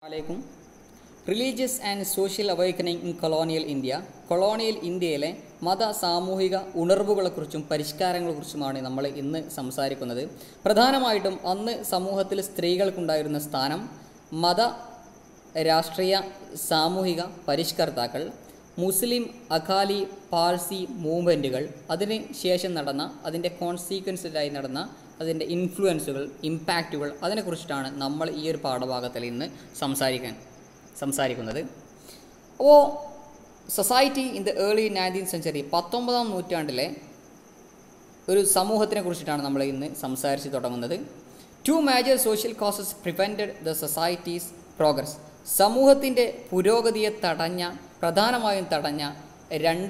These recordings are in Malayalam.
അലൈക്കും religious and social awakening in colonial India colonial ഇന്ത്യയിലെ മത സാമൂഹിക ഉണർവുകളെക്കുറിച്ചും പരിഷ്കാരങ്ങളെക്കുറിച്ചുമാണ് നമ്മൾ ഇന്ന് സംസാരിക്കുന്നത് പ്രധാനമായിട്ടും അന്ന് സമൂഹത്തിൽ സ്ത്രീകൾക്കുണ്ടായിരുന്ന സ്ഥാനം മത രാഷ്ട്രീയ സാമൂഹിക പരിഷ്കർത്താക്കൾ മുസ്ലിം അഖാലി പാഴ്സി മൂവ്മെൻറ്റുകൾ അതിന് ശേഷം നടന്ന അതിൻ്റെ കോൺസീക്വൻസിലായി നടന്ന അതിൻ്റെ ഇൻഫ്ലുവൻസുകൾ ഇമ്പാക്റ്റുകൾ അതിനെക്കുറിച്ചിട്ടാണ് നമ്മൾ ഈ ഒരു പാഠഭാഗത്തിൽ ഇന്ന് സംസാരിക്കാൻ സംസാരിക്കുന്നത് അപ്പോൾ society in the early nineteen century പത്തൊമ്പതാം നൂറ്റാണ്ടിലെ ഒരു സമൂഹത്തിനെ കുറിച്ചിട്ടാണ് നമ്മൾ ഇന്ന് സംസാരിച്ച് തുടങ്ങുന്നത് two major social causes prevented the society's progress സമൂഹത്തിൻ്റെ പുരോഗതിയെ തടഞ്ഞ പ്രധാനമായും തടഞ്ഞ രണ്ട്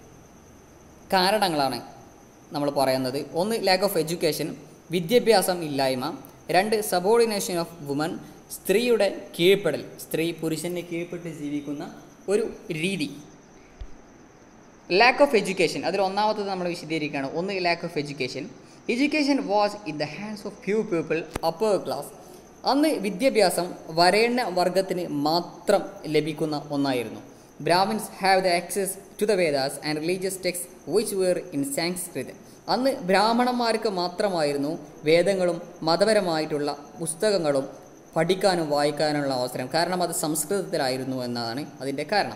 കാരണങ്ങളാണ് നമ്മൾ പറയുന്നത് ഒന്ന് ലാക്ക് ഓഫ് എഡ്യൂക്കേഷൻ വിദ്യാഭ്യാസം ഇല്ലായ്മ രണ്ട് സബോർഡിനേഷൻ ഓഫ് വുമൻ സ്ത്രീയുടെ കീഴ്പ്പെടൽ സ്ത്രീ പുരുഷനെ കീഴ്പ്പെട്ട് ജീവിക്കുന്ന ഒരു രീതി ലാക്ക് ഓഫ് എഡ്യൂക്കേഷൻ അതിൽ ഒന്നാമത്തത് നമ്മൾ വിശദീകരിക്കുകയാണ് ഒന്ന് lack of education education was in the hands of few people upper class അന്ന് വിദ്യാഭ്യാസം വരേണ്യ വർഗത്തിന് മാത്രം ലഭിക്കുന്ന ഒന്നായിരുന്നു Brahmins have the access to the Vedas and religious text which were in Sanskrit അന്ന് ബ്രാഹ്മണന്മാർക്ക് മാത്രമായിരുന്നു വേദങ്ങളും മതപരമായിട്ടുള്ള പുസ്തകങ്ങളും പഠിക്കാനും വായിക്കാനുള്ള അവസരം കാരണം അത് സംസ്കൃതത്തിലായിരുന്നു എന്നതാണ് അതിൻ്റെ കാരണം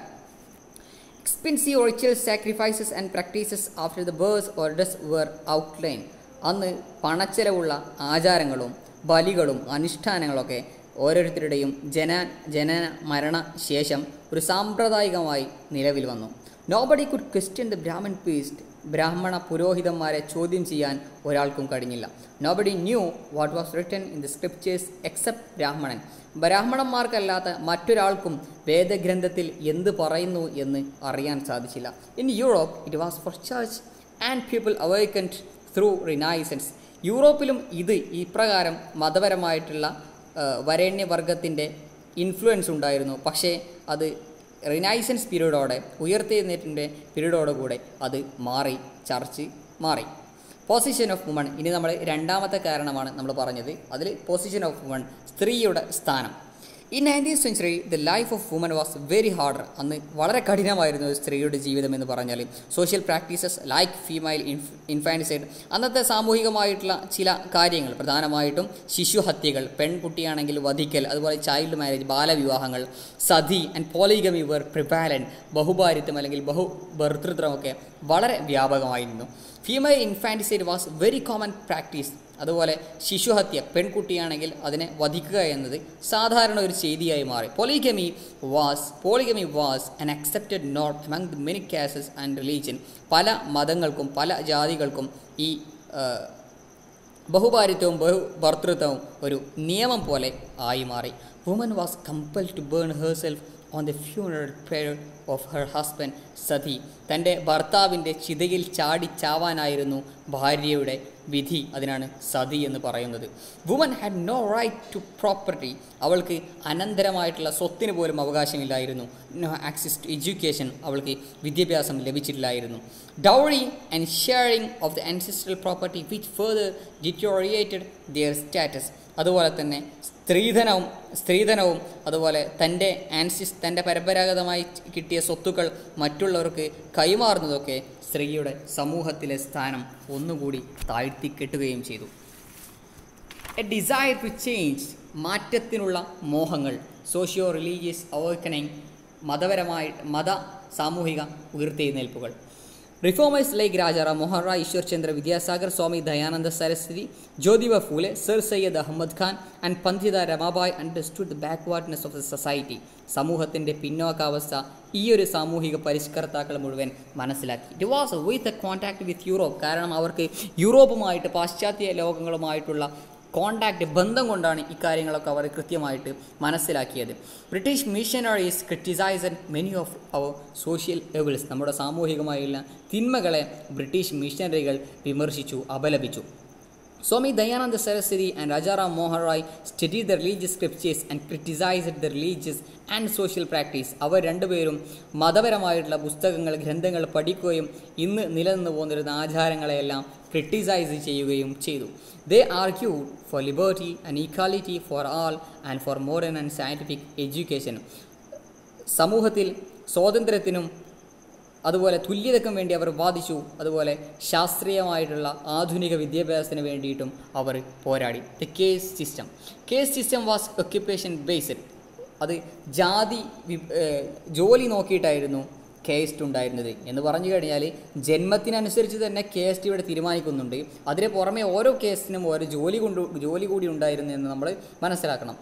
expensive ritual sacrifices and practices after the births or does were outline അന്ന് പണച്ചെലവുള്ള ആചാരങ്ങളും ബലികളും അനുഷ്ഠാനങ്ങളൊക്കെ ഓരോരുത്തരുടെയും ജന ജനന മരണ ശേഷം ഒരു സാമ്പ്രദായികമായി നിലവിൽ വന്നു nobody could question the Brahmin priest ബ്രാഹ്മണ പുരോഹിതന്മാരെ ചോദ്യം ചെയ്യാൻ ഒരാൾക്കും കഴിഞ്ഞില്ല nobody knew what was written in the scriptures except ബ്രാഹ്മണൻ ബ്രാഹ്മണന്മാർക്കല്ലാത്ത മറ്റൊരാൾക്കും വേദഗ്രന്ഥത്തിൽ എന്ത് പറയുന്നു എന്ന് അറിയാൻ സാധിച്ചില്ല in Europe it was for church and people awakened through renaissance യൂറോപ്പിലും ഇത് ഇപ്രകാരം മതപരമായിട്ടുള്ള വരേണ്യവർഗത്തിൻ്റെ ഇൻഫ്ലുവൻസ് ഉണ്ടായിരുന്നു പക്ഷേ അത് റിനൈസൻസ് പീരീഡോടെ ഉയർത്തെഴുന്നേറ്റിൻ്റെ പീരീഡോടുകൂടെ അത് മാറി ചർച്ച് മാറി പൊസിഷൻ ഓഫ് വുമൺ ഇനി നമ്മൾ രണ്ടാമത്തെ കാരണമാണ് നമ്മൾ പറഞ്ഞത് അതിൽ പൊസിഷൻ ഓഫ് വുമൺ സ്ത്രീയുടെ സ്ഥാനം ഈ nineteen century the life of woman was very harder അന്ന് വളരെ കഠിനമായിരുന്നു ഒരു സ്ത്രീയുടെ ജീവിതം എന്ന് പറഞ്ഞാൽ social practices like female infanticide അന്നത്തെ സാമൂഹികമായിട്ടുള്ള ചില കാര്യങ്ങൾ പ്രധാനമായിട്ടും ശിശുഹത്യകൾ പെൺകുട്ടിയാണെങ്കിൽ വധിക്കൽ അതുപോലെ ചൈൽഡ് മാരേജ് ബാലവിവാഹങ്ങൾ sati and polygamy were prevalent ബഹുഭാരിത്വം അല്ലെങ്കിൽ ബഹു ഭർത്തൃത്വമൊക്കെ വളരെ വ്യാപകമായിരുന്നു female infanticide was very common practice അതുപോലെ ശിശുഹത്യ പെൺകുട്ടിയാണെങ്കിൽ അതിനെ വധിക്കുക എന്നത് സാധാരണ ഒരു ചെയ്തിയായി മാറി polygamy was polygamy was an accepted നോട്ട് among the many castes and religion പല മതങ്ങൾക്കും പല ജാതികൾക്കും ഈ ബഹുഭാരിത്വവും ബഹു ഭർത്തൃത്വവും ഒരു നിയമം പോലെ ആയി മാറി woman was compel to burn herself on the funeral pyre of her husband sati തൻ്റെ ഭർത്താവിൻ്റെ ചിതയിൽ ചാടി ചാവാനായിരുന്നു ഭാര്യയുടെ വിധി അതിനാണ് സതി എന്ന് പറയുന്നത് woman had no right to property അവൾക്ക് അനന്തരമായിട്ടുള്ള സ്വത്തിന് പോലും അവകാശമില്ലായിരുന്നു നോ ആക്സസ് ടു എഡ്യൂക്കേഷൻ അവൾക്ക് വിദ്യാഭ്യാസം ലഭിച്ചിട്ടില്ലായിരുന്നു dowry and sharing of the ancestral property which further deteriorated their status അതുപോലെ തന്നെ സ്ത്രീധനവും സ്ത്രീധനവും അതുപോലെ തൻ്റെ ആൻസിസ് തൻ്റെ പരമ്പരാഗതമായി കിട്ടിയ സ്വത്തുക്കൾ മറ്റുള്ളവർക്ക് കൈമാറുന്നതൊക്കെ സ്ത്രീയുടെ സമൂഹത്തിലെ സ്ഥാനം ഒന്നുകൂടി താഴ്ത്തിക്കെട്ടുകയും ചെയ്തു എ ഡിസയർ ടു ചേഞ്ച് മാറ്റത്തിനുള്ള മോഹങ്ങൾ സോഷ്യോ റിലീജിയസ് അവേക്കനിങ് മതപരമായി മത സാമൂഹിക ഉയർത്തെഴുന്നേൽപ്പുകൾ reformers like Rajaram Mohan Roy Ishwar Chandra Vidyasagar Swami Dayananda Saraswati Jyotiba Phule Sir Syed Ahmed Khan and Pandita Ramabai understood the backwardness of the society സമൂഹത്തിൻ്റെ പിന്നോക്കാവസ്ഥ ഈ ഒരു സാമൂഹിക പരിഷ്കർത്താക്കൾ മുഴുവൻ മനസ്സിലാക്കി it was with a contact with Europe കാരണം അവർക്ക് യൂറോപ്പുമായിട്ട് പാശ്ചാത്യ ലോകങ്ങളുമായിട്ടുള്ള കോണ്ടാക്ട് ബന്ധം കൊണ്ടാണ് ഇക്കാര്യങ്ങളൊക്കെ അവർ കൃത്യമായിട്ട് മനസ്സിലാക്കിയത് British missionaries criticised many of our social evils നമ്മുടെ സാമൂഹികമായുള്ള തിന്മകളെ ബ്രിട്ടീഷ് മിഷനറികൾ വിമർശിച്ചു അപലപിച്ചു Swami Dayananda Saraswati and Rajaram Mohan Roy study the religious scriptures and criticised the religious and social practice അവർ രണ്ടുപേരും മതപരമായിട്ടുള്ള പുസ്തകങ്ങൾ ഗ്രന്ഥങ്ങൾ പഠിക്കുകയും ഇന്ന് നിലനിന്ന് പോന്നിരുന്ന ആചാരങ്ങളെയെല്ലാം ക്രിട്ടിസൈസ് ചെയ്യുകയും ചെയ്തു they argue for liberty and equality for all and for modern and scientific education സമൂഹത്തിൽ സ്വാതന്ത്ര്യത്തിനും അതുപോലെ തുല്യതയ്ക്കും വേണ്ടി അവർ വാദിച്ചു അതുപോലെ ശാസ്ത്രീയമായിട്ടുള്ള ആധുനിക വിദ്യാഭ്യാസത്തിന് വേണ്ടിയിട്ടും അവർ പോരാടി the caste system caste system was occupation based അത് ജാതി വി- ഏഹ് ജോലി നോക്കിയിട്ടായിരുന്നു കേസ്റ്റ് ഉണ്ടായിരുന്നത് എന്ന് പറഞ്ഞു കഴിഞ്ഞാൽ ജന്മത്തിനനുസരിച്ച് തന്നെ കേസ്റ്റ് ഇവിടെ തീരുമാനിക്കുന്നുണ്ട് അതിന് പുറമെ ഓരോ കേസിനും ഓരോ ജോലി കൊണ്ട് ജോലി കൂടി ഉണ്ടായിരുന്നു എന്ന് നമ്മൾ മനസ്സിലാക്കണം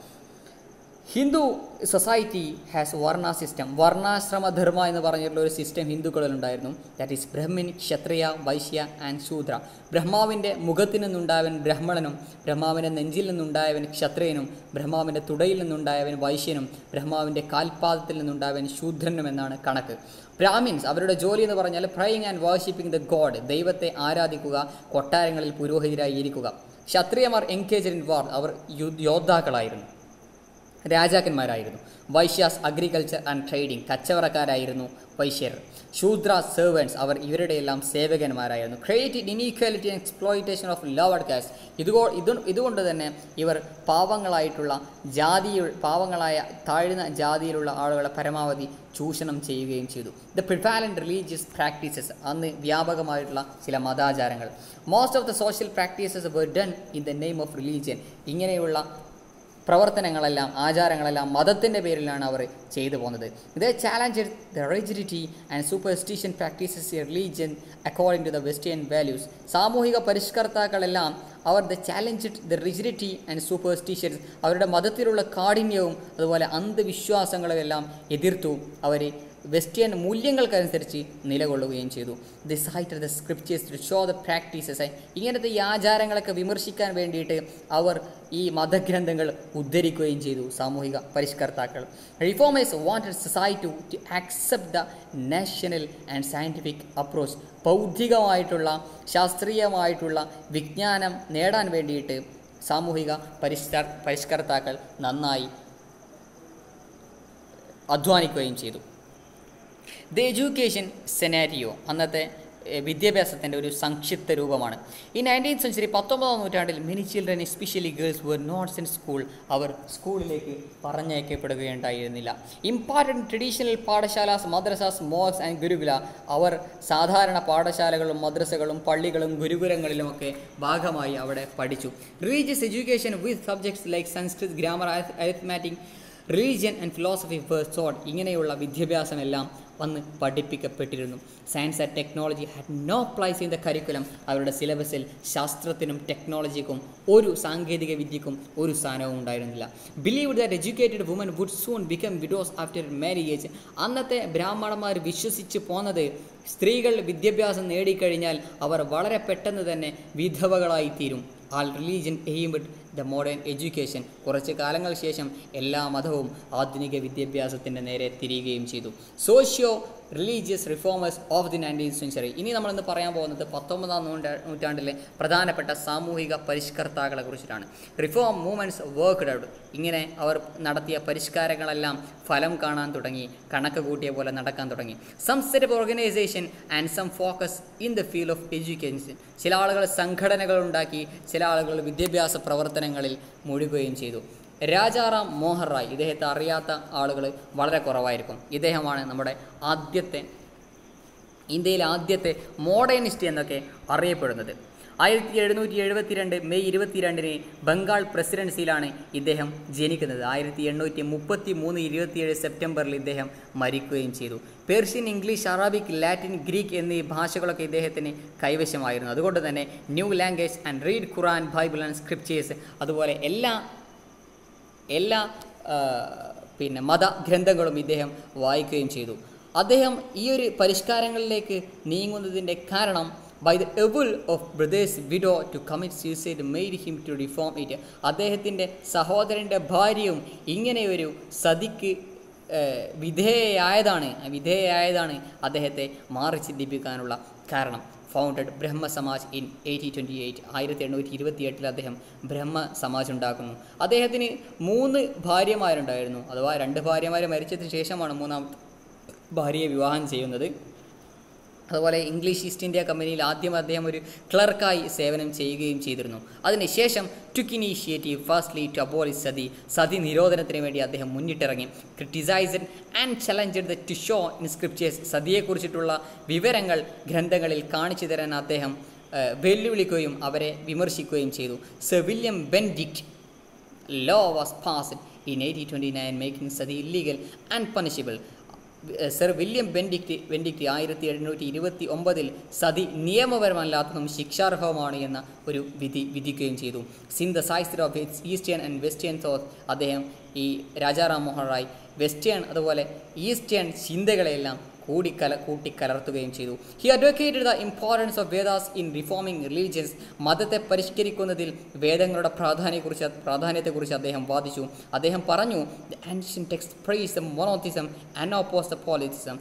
Hindu society has varna system വർണ്ണാശ്രമ ധർമ്മ എന്ന് പറഞ്ഞിട്ടുള്ള ഒരു സിസ്റ്റം ഹിന്ദുക്കളിലുണ്ടായിരുന്നു that is Brahmin Kshatriya Vaishya and Shudra ബ്രഹ്മാവിൻ്റെ മുഖത്തിൽ നിന്നുണ്ടായവൻ ബ്രഹ്മണനും ബ്രഹ്മാവിൻ്റെ നെഞ്ചിൽ നിന്നുണ്ടായവൻ ക്ഷത്രിയനും ബ്രഹ്മാവിൻ്റെ തുടയിൽ നിന്നുണ്ടായവൻ വൈശ്യനും ബ്രഹ്മാവിൻ്റെ കാൽപാദത്തിൽ നിന്നുണ്ടായവൻ ശൂദ്രനും എന്നാണ് കണക്ക് ബ്രാഹ്മിൻസ് അവരുടെ ജോലി എന്ന് പറഞ്ഞാൽ praying and worshipping the god ദൈവത്തെ ആരാധിക്കുക കൊട്ടാരങ്ങളിൽ പുരോഹിതരായി ഇരിക്കുക ക്ഷത്രിയമാർ എൻഗേജ് ഇൻ വാർ അവർ യു- യോദ്ധാക്കളായിരുന്നു രാജാക്കന്മാരായിരുന്നു വൈശ്യാസ് അഗ്രികൾച്ചർ ആൻഡ് ട്രേഡിംഗ് കച്ചവടക്കാരായിരുന്നു വൈശ്യർ ശൂദ്ര സെർവൻസ് അവർ ഇവരുടെയെല്ലാം സേവകന്മാരായിരുന്നു created inequality and exploitation of lowered caste ഇതുകൊ ഇത് ഇതുകൊണ്ട് തന്നെ ഇവർ പാവങ്ങളായിട്ടുള്ള ജാതി പാവങ്ങളായ താഴ്ന്ന ജാതിയിലുള്ള ആളുകളെ പരമാവധി ചൂഷണം ചെയ്യുകയും ചെയ്തു ദ പ്രിവാലൻറ്റ് റിലീജിയസ് പ്രാക്ടീസസ് അന്ന് വ്യാപകമായിട്ടുള്ള ചില മതാചാരങ്ങൾ most of the social practices were done in the name of religion ഇങ്ങനെയുള്ള പ്രവർത്തനങ്ങളെല്ലാം ആചാരങ്ങളെല്ലാം മതത്തിൻ്റെ പേരിലാണ് അവർ ചെയ്തു പോകുന്നത് ഇത് challenge the rigidity and superstition practices a religion according to the western values സാമൂഹിക പരിഷ്കർത്താക്കളെല്ലാം അവർ the challenge the rigidity and superstitions അവരുടെ മതത്തിലുള്ള കാഠിന്യവും അതുപോലെ അന്ധവിശ്വാസങ്ങളുമെല്ലാം എതിർത്തു അവർ വെസ്റ്റേൺ മൂല്യങ്ങൾക്കനുസരിച്ച് നിലകൊള്ളുകയും ചെയ്തു they cite the scriptures to show the practices ഇങ്ങനത്തെ ഈ ആചാരങ്ങളൊക്കെ വിമർശിക്കാൻ വേണ്ടിയിട്ട് അവർ ഈ മതഗ്രന്ഥങ്ങൾ ഉദ്ധരിക്കുകയും ചെയ്തു സാമൂഹിക പരിഷ്കർത്താക്കൾ reformers wanted society to accept the national and scientific approach ബൗദ്ധികമായിട്ടുള്ള ശാസ്ത്രീയമായിട്ടുള്ള വിജ്ഞാനം നേടാൻ വേണ്ടിയിട്ട് സാമൂഹിക പരിഷ്കർ പരിഷ്കർത്താക്കൾ നന്നായി അധ്വാനിക്കുകയും ചെയ്തു ദ എഡ്യൂക്കേഷൻ സെനാരിയോ അന്നത്തെ എഹ്, വിദ്യാഭ്യാസത്തിൻ്റെ ഒരു സംക്ഷിപ്ത രൂപമാണ് ഈ നയൻറ്റീൻ സെഞ്ചുറി പത്തൊമ്പതാം നൂറ്റാണ്ടിൽ many children especially girls were not sent in school അവർ സ്കൂളിലേക്ക് പറഞ്ഞയക്കപ്പെടുകയുണ്ടായിരുന്നില്ല ഇമ്പോർട്ടൻറ്റ് ട്രഡീഷണൽ പാഠശാലാസ് മദ്രസാസ് മോക്സ് ആൻഡ് ഗുരുകുല അവർ സാധാരണ പാഠശാലകളും മദ്രസകളും പള്ളികളും ഗുരുകുലങ്ങളിലുമൊക്കെ ഭാഗമായി അവിടെ പഠിച്ചു religious education with subjects like Sanskrit grammar arithmetic religion and philosophy verse thought ഇങ്ങനെയുള്ള വിദ്യാഭ്യാസമെല്ലാം വന്ന് പഠിപ്പിക്കപ്പെട്ടിരുന്നു science and technology had no place in the curriculum അവരുടെ സിലബസിൽ ശാസ്ത്രത്തിനും ടെക്നോളജിക്കും ഒരു സാങ്കേതിക വിദ്യക്കും ഒരു സ്ഥാനവും ഉണ്ടായിരുന്നില്ല believe that educated woman would soon become widows after marriage അന്നത്തെ ബ്രാഹ്മണന്മാർ വിശ്വസിച്ച് പോന്നത് സ്ത്രീകൾ വിദ്യാഭ്യാസം നേടിക്കഴിഞ്ഞാൽ അവർ വളരെ പെട്ടെന്ന് തന്നെ വിധവകളായി തീരും all religion aimed the modern education കുറച്ച് കാലങ്ങൾക്ക് ശേഷം എല്ലാ മതവും ആധുനിക വിദ്യാഭ്യാസത്തിൻ്റെ നേരെ തിരിയുകയും ചെയ്തു socio religious reformers of the nineteen century ഇനി നമ്മളിന്ന് പറയാൻ പോകുന്നത് പത്തൊമ്പതാം നൂറ്റാ നൂറ്റാണ്ടിലെ പ്രധാനപ്പെട്ട സാമൂഹിക പരിഷ്കർത്താക്കളെ കുറിച്ചിട്ടാണ് റിഫോം മൂവ്മെൻറ്റ്സ് വർക്ക്ഡ് ഔട്ട് ഇങ്ങനെ അവർ നടത്തിയ പരിഷ്കാരങ്ങളെല്ലാം ഫലം കാണാൻ തുടങ്ങി കണക്ക് കൂട്ടിയ പോലെ നടക്കാൻ തുടങ്ങി some set organisation and some focus in the field of education ചില ആളുകൾ സംഘടനകൾ ഉണ്ടാക്കി ചില ആളുകൾ വിദ്യാഭ്യാസ പ്രവർത്തനങ്ങളിൽ മുഴുകുകയും ചെയ്തു രാജാറാം മോഹൻ റായ് ഇദ്ദേഹത്തെ അറിയാത്ത ആളുകൾ വളരെ കുറവായിരിക്കും ഇദ്ദേഹമാണ് നമ്മുടെ ആദ്യത്തെ ഇന്ത്യയിലെ ആദ്യത്തെ മോഡേണിസ്റ്റ് എന്നൊക്കെ അറിയപ്പെടുന്നത് ആയിരത്തി എഴുന്നൂറ്റി എഴുപത്തിരണ്ട് മെയ് ഇരുപത്തിരണ്ടിന് ബംഗാൾ പ്രസിഡൻസിയിലാണ് ഇദ്ദേഹം ജനിക്കുന്നത് ആയിരത്തി എണ്ണൂറ്റി മുപ്പത്തി മൂന്ന് ഇരുപത്തിയേഴ് സെപ്റ്റംബറിൽ ഇദ്ദേഹം മരിക്കുകയും ചെയ്തു Persian English Arabic Latin Greek എന്നീ ഭാഷകളൊക്കെ ഇദ്ദേഹത്തിന് കൈവശമായിരുന്നു അതുകൊണ്ട് തന്നെ knew language and read Quran Bible and scriptures അതുപോലെ എല്ലാ എല്ലാ ആ, പിന്നെ മതഗ്രന്ഥങ്ങളും ഇദ്ദേഹം വായിക്കുകയും ചെയ്തു അദ്ദേഹം ഈ ഒരു പരിഷ്കാരങ്ങളിലേക്ക് നീങ്ങുന്നതിൻ്റെ കാരണം by the able of brother's widow to commit suicide made him to reform it അദ്ദേഹത്തിൻ്റെ സഹോദരൻ്റെ ഭാര്യയും ഇങ്ങനെയൊരു സതിക്ക് ഏഹ്, വിധേയയായതാണ് വിധേയയായതാണ് അദ്ദേഹത്തെ മാറി ചിന്തിപ്പിക്കാനുള്ള കാരണം founded Brahmo Samaj in eighty twenty eight ആയിരത്തി എണ്ണൂറ്റി ഇരുപത്തി എട്ടിൽ അദ്ദേഹം ബ്രഹ്മ സമാജ് ഉണ്ടാക്കുന്നു അദ്ദേഹത്തിന് മൂന്ന് ഭാര്യമാരുണ്ടായിരുന്നു അഥവാ രണ്ട് ഭാര്യമാർ മരിച്ചതിന് ശേഷമാണ് മൂന്നാം ഭാര്യയെ വിവാഹം ചെയ്യുന്നത് അതുപോലെ ഇംഗ്ലീഷ് ഈസ്റ്റ് ഇന്ത്യ കമ്പനിയിൽ ആദ്യം അദ്ദേഹം ഒരു ക്ലർക്കായി സേവനം ചെയ്യുകയും ചെയ്തിരുന്നു അതിനുശേഷം took initiative firstly to abolish sati sati നിരോധനത്തിന് വേണ്ടി അദ്ദേഹം മുന്നിട്ടിറങ്ങി criticised and challenged the to show in scriptures സതിയെക്കുറിച്ചിട്ടുള്ള വിവരങ്ങൾ ഗ്രന്ഥങ്ങളിൽ കാണിച്ചു തരാൻ അദ്ദേഹം ഏഹ്, വെല്ലുവിളിക്കുകയും അവരെ വിമർശിക്കുകയും ചെയ്തു Sir William Bentinck law was passed in 1829 making sati illegal and punishable Sir William Bentinck Bentinck ആയിരത്തി എഴുന്നൂറ്റി ഇരുപത്തി ഒമ്പതിൽ സതി നിയമപരമല്ലാത്തതും ശിക്ഷാർഹവുമാണ് എന്ന ഒരു വിധി വിധിക്കുകയും ചെയ്തു synthesis of eastern and western thought അദ്ദേഹം ഈ രാജാറാം മോഹൻ റായ് വെസ്റ്റേൺ അതുപോലെ ഈസ്റ്റേൺ ചിന്തകളെല്ലാം കൂടിക്കല കൂട്ടിക്കലർത്തുകയും ചെയ്തു he advocated the importance of Vedas in reforming religions മതത്തെ പരിഷ്കരിക്കുന്നതിൽ വേദങ്ങളുടെ പ്രാധാന്യത്തെക്കുറിച്ച് പ്രാധാന്യത്തെക്കുറിച്ച് അദ്ദേഹം വാദിച്ചു അദ്ദേഹം പറഞ്ഞു the ancient text praise the monotheism and oppose the polytheism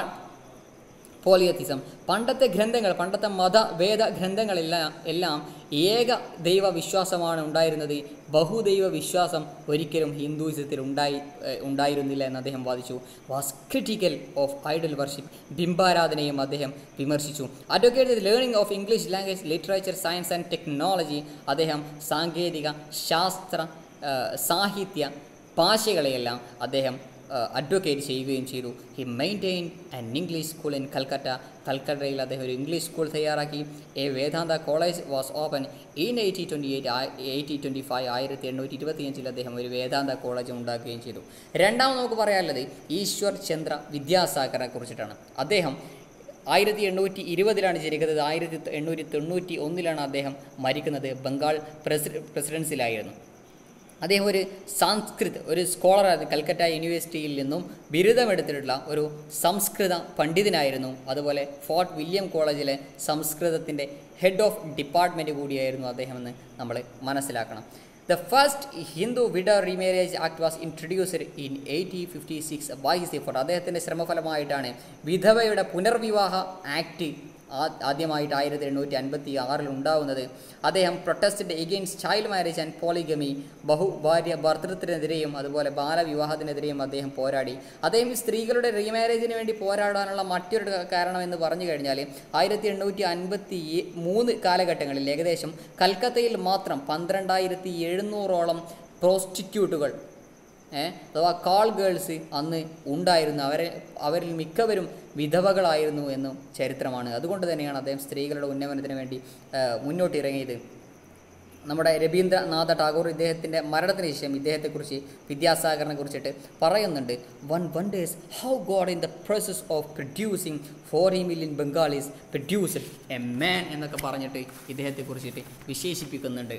polytheism പണ്ടത്തെ ഗ്രന്ഥങ്ങൾ പണ്ടത്തെ മത വേദ ഗ്രന്ഥങ്ങളെല്ലാം എല്ലാം ഏക ദൈവ വിശ്വാസമാണ് ഉണ്ടായിരുന്നത് ബഹുദൈവ വിശ്വാസം ഒരിക്കലും ഹിന്ദുയിസത്തിൽ ഉണ്ടായി ഏഹ് ഉണ്ടായിരുന്നില്ല എന്ന് അദ്ദേഹം വാദിച്ചു was critical of idol worship ബിംബാരാധനയും അദ്ദേഹം വിമർശിച്ചു advocate learning of English language literature science and technology അദ്ദേഹം സാങ്കേതിക ശാസ്ത്ര ഏഹ് സാഹിത്യ ഭാഷകളെയെല്ലാം അദ്ദേഹം അഡ്വക്കേറ്റ് ചെയ്യുകയും ചെയ്തു he maintain an English school in Calcutta കൽക്കട്ടയിൽ അദ്ദേഹം ഒരു ഇംഗ്ലീഷ് സ്കൂൾ തയ്യാറാക്കി a Vedanta college was open in eighty twenty eight eighty twenty five ആയിരത്തി എണ്ണൂറ്റി ഇരുപത്തിയഞ്ചിൽ അദ്ദേഹം ഒരു വേദാന്ത കോളേജ് ഉണ്ടാക്കുകയും ചെയ്തു രണ്ടാമത് നമുക്ക് പറയാനുള്ളത് ഈശ്വർ ചന്ദ്ര വിദ്യാസാഗറെ കുറിച്ചിട്ടാണ് അദ്ദേഹം ആയിരത്തി എണ്ണൂറ്റി ഇരുപതിലാണ് ജനിക്കുന്നത് ആയിരത്തി എണ്ണൂറ്റി തൊണ്ണൂറ്റി ഒന്നിലാണ് അദ്ദേഹം മരിക്കുന്നത് ബംഗാൾ പ്രസിഡ പ്രസിഡൻസിലായിരുന്നു അദ്ദേഹം ഒരു സംസ്കൃത് ഒരു സ്കോളറായിരുന്നു കൽക്കട്ട യൂണിവേഴ്സിറ്റിയിൽ നിന്നും ബിരുദമെടുത്തിട്ടുള്ള ഒരു സംസ്കൃത പണ്ഡിതനായിരുന്നു അതുപോലെ ഫോർട്ട് വില്യം കോളേജിലെ സംസ്കൃതത്തിൻ്റെ ഹെഡ് ഓഫ് ഡിപ്പാർട്ട്മെൻറ്റ് കൂടിയായിരുന്നു അദ്ദേഹം എന്ന് നമ്മൾ മനസ്സിലാക്കണം the first Hindu widow remarriage act was introduced in eighty fifty six by his effort അദ്ദേഹത്തിൻ്റെ ശ്രമഫലമായിട്ടാണ് വിധവയുടെ പുനർവിവാഹ ആക്ട് ആ- ആദ്യമായിട്ട് ആയിരത്തി എണ്ണൂറ്റി അൻപത്തി ആറിൽ ഉണ്ടാവുന്നത് അദ്ദേഹം protested against child marriage and polygamy ബഹുഭാര്യ ഭർത്തൃത്വത്തിനെതിരെയും അതുപോലെ ബാലവിവാഹത്തിനെതിരെയും അദ്ദേഹം പോരാടി അദ്ദേഹം ഈ സ്ത്രീകളുടെ റീമാരേജിന് വേണ്ടി പോരാടാനുള്ള മറ്റൊരു കാരണം എന്ന് പറഞ്ഞു കഴിഞ്ഞാൽ ആയിരത്തി എണ്ണൂറ്റി അൻപത്തി മൂന്ന് കാലഘട്ടങ്ങളിൽ ഏകദേശം കൽക്കത്തയിൽ മാത്രം പന്ത്രണ്ടായിരത്തി എഴുന്നൂറോളം പ്രോസ്റ്റിറ്റ്യൂട്ടുകൾ ഏ, അഥവാ കാൾ ഗേൾസ് അന്ന് ഉണ്ടായിരുന്നു അവരെ അവരിൽ മിക്കവരും വിധവകളായിരുന്നു എന്നും ചരിത്രമാണ് അതുകൊണ്ട് തന്നെയാണ് അദ്ദേഹം സ്ത്രീകളുടെ ഉന്നമനത്തിന് വേണ്ടി ആ, മുന്നോട്ടിറങ്ങിയത് നമ്മുടെ രവീന്ദ്രനാഥ ടാഗോർ ഇദ്ദേഹത്തിൻ്റെ മരണത്തിന് ശേഷം ഇദ്ദേഹത്തെക്കുറിച്ച് വിദ്യാസാഗറിനെ കുറിച്ചിട്ട് പറയുന്നുണ്ട് one wonders how God in the process of producing forty million Bengalis produced a man എന്നൊക്കെ പറഞ്ഞിട്ട് ഇദ്ദേഹത്തെക്കുറിച്ചിട്ട് വിശേഷിപ്പിക്കുന്നുണ്ട്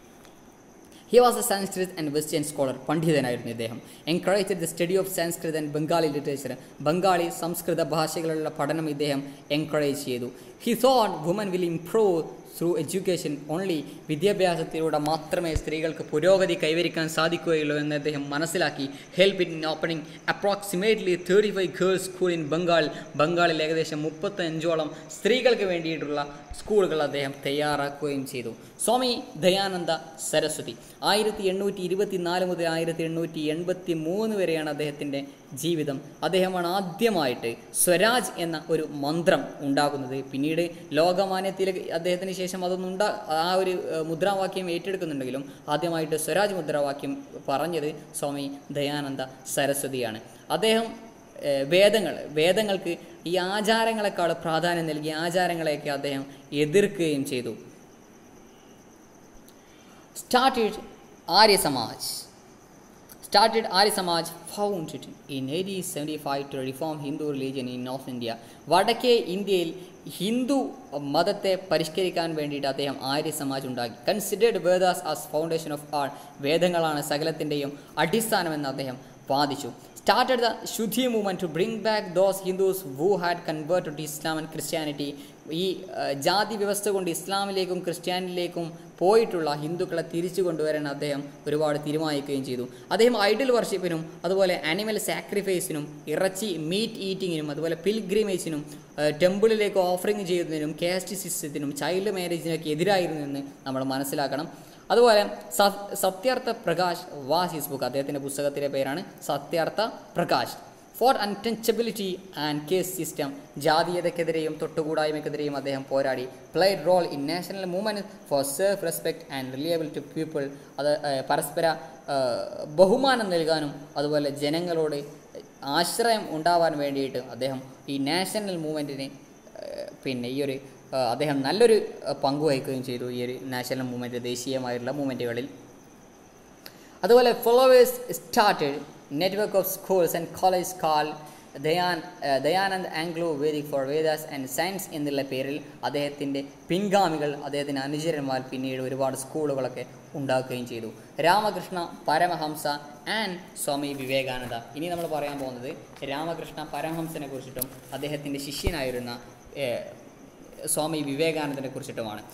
he was a Sanskrit and western scholar പണ്ഡിതനായിരുന്നു ഇദ്ദേഹം encourage the study of Sanskrit and Bengali literature Bengali സംസ്കൃത ഭാഷകളിലുള്ള പഠനം ഇദ്ദേഹം എൻകറേജ് ചെയ്തു he thought woman will improve through education only വിദ്യാഭ്യാസത്തിലൂടെ മാത്രമേ സ്ത്രീകൾക്ക് പുരോഗതി കൈവരിക്കാൻ സാധിക്കുകയുള്ളൂ എന്ന് അദ്ദേഹം മനസ്സിലാക്കി help in opening approximately thirty five girls school in Bengal ബംഗാളിൽ ഏകദേശം മുപ്പത്തഞ്ചോളം സ്ത്രീകൾക്ക് വേണ്ടിയിട്ടുള്ള സ്കൂളുകൾ അദ്ദേഹം തയ്യാറാക്കുകയും ചെയ്തു സ്വാമി ദയാനന്ദ സരസ്വതി ആയിരത്തി എണ്ണൂറ്റി ഇരുപത്തി നാല് മുതൽ ആയിരത്തി എണ്ണൂറ്റി എൺപത്തി മൂന്ന് വരെയാണ് അദ്ദേഹത്തിൻ്റെ ജീവിതം അദ്ദേഹമാണ് ആദ്യമായിട്ട് സ്വരാജ് എന്ന ഒരു മന്ത്രം ഉണ്ടാക്കുന്നത് പിന്നീട് ലോകമാന്യ തിലക് അദ്ദേഹത്തിന് ശേഷം അതൊന്നും ഉണ്ടാ ആ ഒരു ഏഹ്, മുദ്രാവാക്യം ഏറ്റെടുക്കുന്നുണ്ടെങ്കിലും ആദ്യമായിട്ട് സ്വരാജ് മുദ്രാവാക്യം പറഞ്ഞത് സ്വാമി ദയാനന്ദ സരസ്വതിയാണ് അദ്ദേഹം ഏഹ്, വേദങ്ങൾ വേദങ്ങൾക്ക് ഈ ആചാരങ്ങളെക്കാൾ പ്രാധാന്യം നൽകി ആചാരങ്ങളെയൊക്കെ അദ്ദേഹം എതിർക്കുകയും ചെയ്തു started Arya Samaj. Started Arya Samaj founded in 1875 to reform Hindu religion in North India. വടക്കേ ഇന്ത്യയിൽ ഹിന്ദു മതത്തെ പരിഷ്കരിക്കാൻ വേണ്ടിയിട്ട് അദ്ദേഹം ആര്യ സമാജ് ഉണ്ടാക്കി considered Vedas as foundation of all വേദങ്ങളാണ് സകലത്തിൻ്റെയും അടിസ്ഥാനമെന്ന് അദ്ദേഹം വാദിച്ചു started the shuddhi movement to bring back those Hindus who had converted to Islam and Christianity ഈ ആ, ജാതി വ്യവസ്ഥ കൊണ്ട് ഇസ്ലാമിലേക്കും ക്രിസ്ത്യാനിലേക്കും പോയിട്ടുള്ള ഹിന്ദുക്കളെ തിരിച്ചു കൊണ്ടുവരാൻ അദ്ദേഹം ഒരുപാട് തീരുമാനിക്കുകയും ചെയ്തു അദ്ദേഹം ഐഡൽ വർഷിപ്പിനും അതുപോലെ ആനിമൽ സാക്രിഫൈസിനും ഇറച്ചി മീറ്റ് ഈറ്റിങ്ങിനും അതുപോലെ പിൽഗ്രിമേജിനും ടെമ്പിളിലേക്ക് ഓഫറിങ് ചെയ്യുന്നതിനും കാസ്റ്റ് സിസ്റ്റത്തിനും ചൈൽഡ് മാരേജിനൊക്കെ എതിരായിരുന്നു എന്ന് നമ്മൾ മനസ്സിലാക്കണം അതുപോലെ സ- Satyarth Prakash was his book അദ്ദേഹത്തിൻ്റെ പുസ്തകത്തിൻ്റെ പേരാണ് Satyarth Prakash for untouchability and caste system ജാതീയതക്കെതിരെയും തൊട്ടുകൂടായ്മയ്ക്കെതിരെയും അദ്ദേഹം പോരാടി played role in national movement for self respect and reliable to people അത് ഏഹ്, പരസ്പര ഏഹ്, ബഹുമാനം നൽകാനും അതുപോലെ ജനങ്ങളോട് ആശ്രയം ഉണ്ടാവാൻ വേണ്ടിയിട്ട് അദ്ദേഹം ഈ നാഷണൽ മൂവ്മെൻറ്റിന് പിന്നെ ഈ ഒരു ഏഹ്, അദ്ദേഹം നല്ലൊരു ഏഹ്, പങ്ക് വഹിക്കുകയും ചെയ്തു ഈ ഒരു നാഷണൽ മൂവ്മെൻറ്റ് ദേശീയമായിട്ടുള്ള മൂവ്മെൻറ്റുകളിൽ അതുപോലെ followers started network of schools and college called ദയാൻ uh Dayanand Anglo Vedic for Vedas and science എന്നുള്ള പേരിൽ അദ്ദേഹത്തിൻ്റെ പിൻഗാമികൾ അദ്ദേഹത്തിൻ്റെ അനുചരന്മാർ പിന്നീട് ഒരുപാട് സ്കൂളുകളൊക്കെ ഉണ്ടാക്കുകയും ചെയ്തു രാമകൃഷ്ണ പരമഹംസ ആൻഡ് സ്വാമി വിവേകാനന്ദ ഇനി നമ്മൾ പറയാൻ പോകുന്നത് രാമകൃഷ്ണ പരമഹംസനെ കുറിച്ചിട്ടും അദ്ദേഹത്തിൻ്റെ ശിഷ്യനായിരുന്ന ഏഹ്, സ്വാമി വിവേകാനന്ദനെ കുറിച്ചിട്ടുമാണ്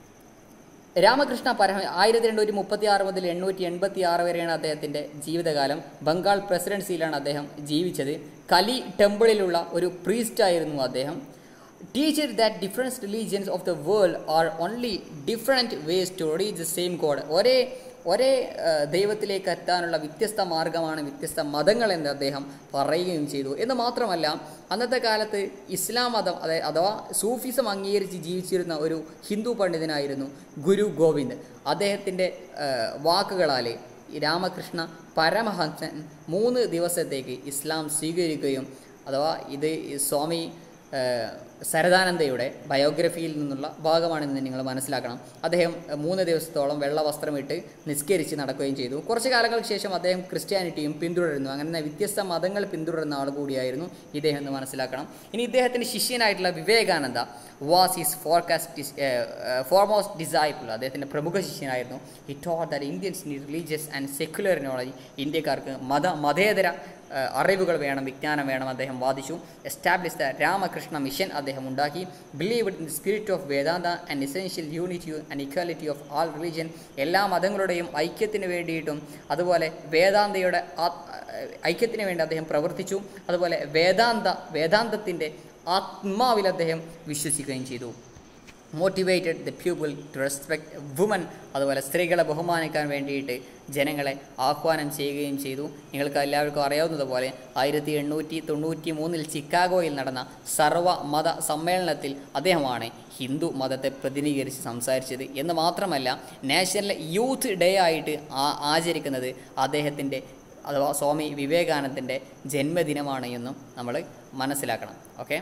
രാമകൃഷ്ണ പരമ ആയിരത്തി എണ്ണൂറ്റി മുപ്പത്തി ആറ് മുതൽ എണ്ണൂറ്റി എൺപത്തി ആറ് വരെയാണ് അദ്ദേഹത്തിൻ്റെ ജീവിതകാലം ബംഗാൾ പ്രസിഡൻസിയിലാണ് അദ്ദേഹം ജീവിച്ചത് കലി ടെമ്പിളിലുള്ള ഒരു പ്രീസ്റ്റ് ആയിരുന്നു അദ്ദേഹം teacher that difference religions of the world are only different ways to reach the same God ഒരേ ഒരേ ആ, ദൈവത്തിലേക്ക് എത്താനുള്ള വ്യത്യസ്ത മാർഗമാണ് വ്യത്യസ്ത മതങ്ങൾ എന്ന് അദ്ദേഹം പറയുകയും ചെയ്തു എന്ന് മാത്രമല്ല അന്നത്തെ കാലത്ത് ഇസ്ലാം മതം അതായത് അഥവാ സൂഫിസം അംഗീകരിച്ച് ജീവിച്ചിരുന്ന ഒരു ഹിന്ദു പണ്ഡിതനായിരുന്നു ഗുരു ഗോവിന്ദ് അദ്ദേഹത്തിൻ്റെ വാക്കുകളാൽ രാമകൃഷ്ണ പരമഹംസൻ മൂന്ന് ദിവസത്തേക്ക് ഇസ്ലാം സ്വീകരിക്കുകയും അഥവാ ഇത് ഈ സ്വാമി ഏഹ്, സരദാനന്ദയുടെ ബയോഗ്രഫിയിൽ നിന്നുള്ള ഭാഗമാണെന്ന് നിങ്ങൾ മനസ്സിലാക്കണം അദ്ദേഹം ഏഹ്, മൂന്ന് ദിവസത്തോളം വെള്ള വസ്ത്രമിട്ട് നിസ്കരിച്ച് നടക്കുകയും ചെയ്തു കുറച്ച് കാലങ്ങൾക്ക് ശേഷം അദ്ദേഹം ക്രിസ്ത്യാനിറ്റിയും പിന്തുടരുന്നു അങ്ങനെ വ്യത്യസ്ത മതങ്ങൾ പിന്തുടരുന്ന ആൾ കൂടിയായിരുന്നു ഇദ്ദേഹം എന്ന് മനസ്സിലാക്കണം ഇനി ഇദ്ദേഹത്തിൻ്റെ ശിഷ്യനായിട്ടുള്ള Vivekananda was is forecast foremost disciple അദ്ദേഹത്തിൻ്റെ പ്രമുഖ ശിഷ്യനായിരുന്നു he taught that Indians need religious and secular knowledge ഇന്ത്യക്കാർക്ക് മത മതേതര ഏഹ്, അറിവുകൾ വേണം വിജ്ഞാനം വേണം അദ്ദേഹം വാദിച്ചു എസ്റ്റാബ്ലിഷ് ദ രാമകൃഷ്ണ മിഷൻ അദ്ദേഹം ഉണ്ടാക്കി believe in the spirit of Vedanta and essential unity and equality of all religion എല്ലാ മതങ്ങളുടെയും ഐക്യത്തിന് വേണ്ടിയിട്ടും അതുപോലെ വേദാന്തയുടെ ആത്- ഐക്യത്തിന് വേണ്ടി അദ്ദേഹം പ്രവർത്തിച്ചു അതുപോലെ വേദാന്ത വേദാന്തത്തിൻ്റെ ആത്മാവിൽ അദ്ദേഹം വിശ്വസിക്കുകയും ചെയ്തു motivated the people to respect women അതുപോലെ സ്ത്രീകളെ ബഹുമാനിക്കാൻ വേണ്ടിയിട്ട് ജനങ്ങളെ ആഹ്വാനം ചെയ്യുകയും ചെയ്തു നിങ്ങൾക്ക് എല്ലാവർക്കും അറിയാവുന്നതുപോലെ ആയിരത്തി എണ്ണൂറ്റി തൊണ്ണൂറ്റി മൂന്നിൽ ചിക്കാഗോയിൽ നടന്ന സർവ മത സമ്മേളനത്തിൽ അദ്ദേഹമാണ് ഹിന്ദു മതത്തെ പ്രതിനിധീകരിച്ച് സംസാരിച്ചത് എന്ന് മാത്രമല്ല നാഷണൽ യൂത്ത് ഡേ ആയിട്ട് ആ- ആചരിക്കുന്നത് അദ്ദേഹത്തിൻ്റെ അഥവാ സ്വാമി വിവേകാനന്ദൻ്റെ ജന്മദിനമാണ് എന്നും നമ്മൾ മനസ്സിലാക്കണം ഓക്കെ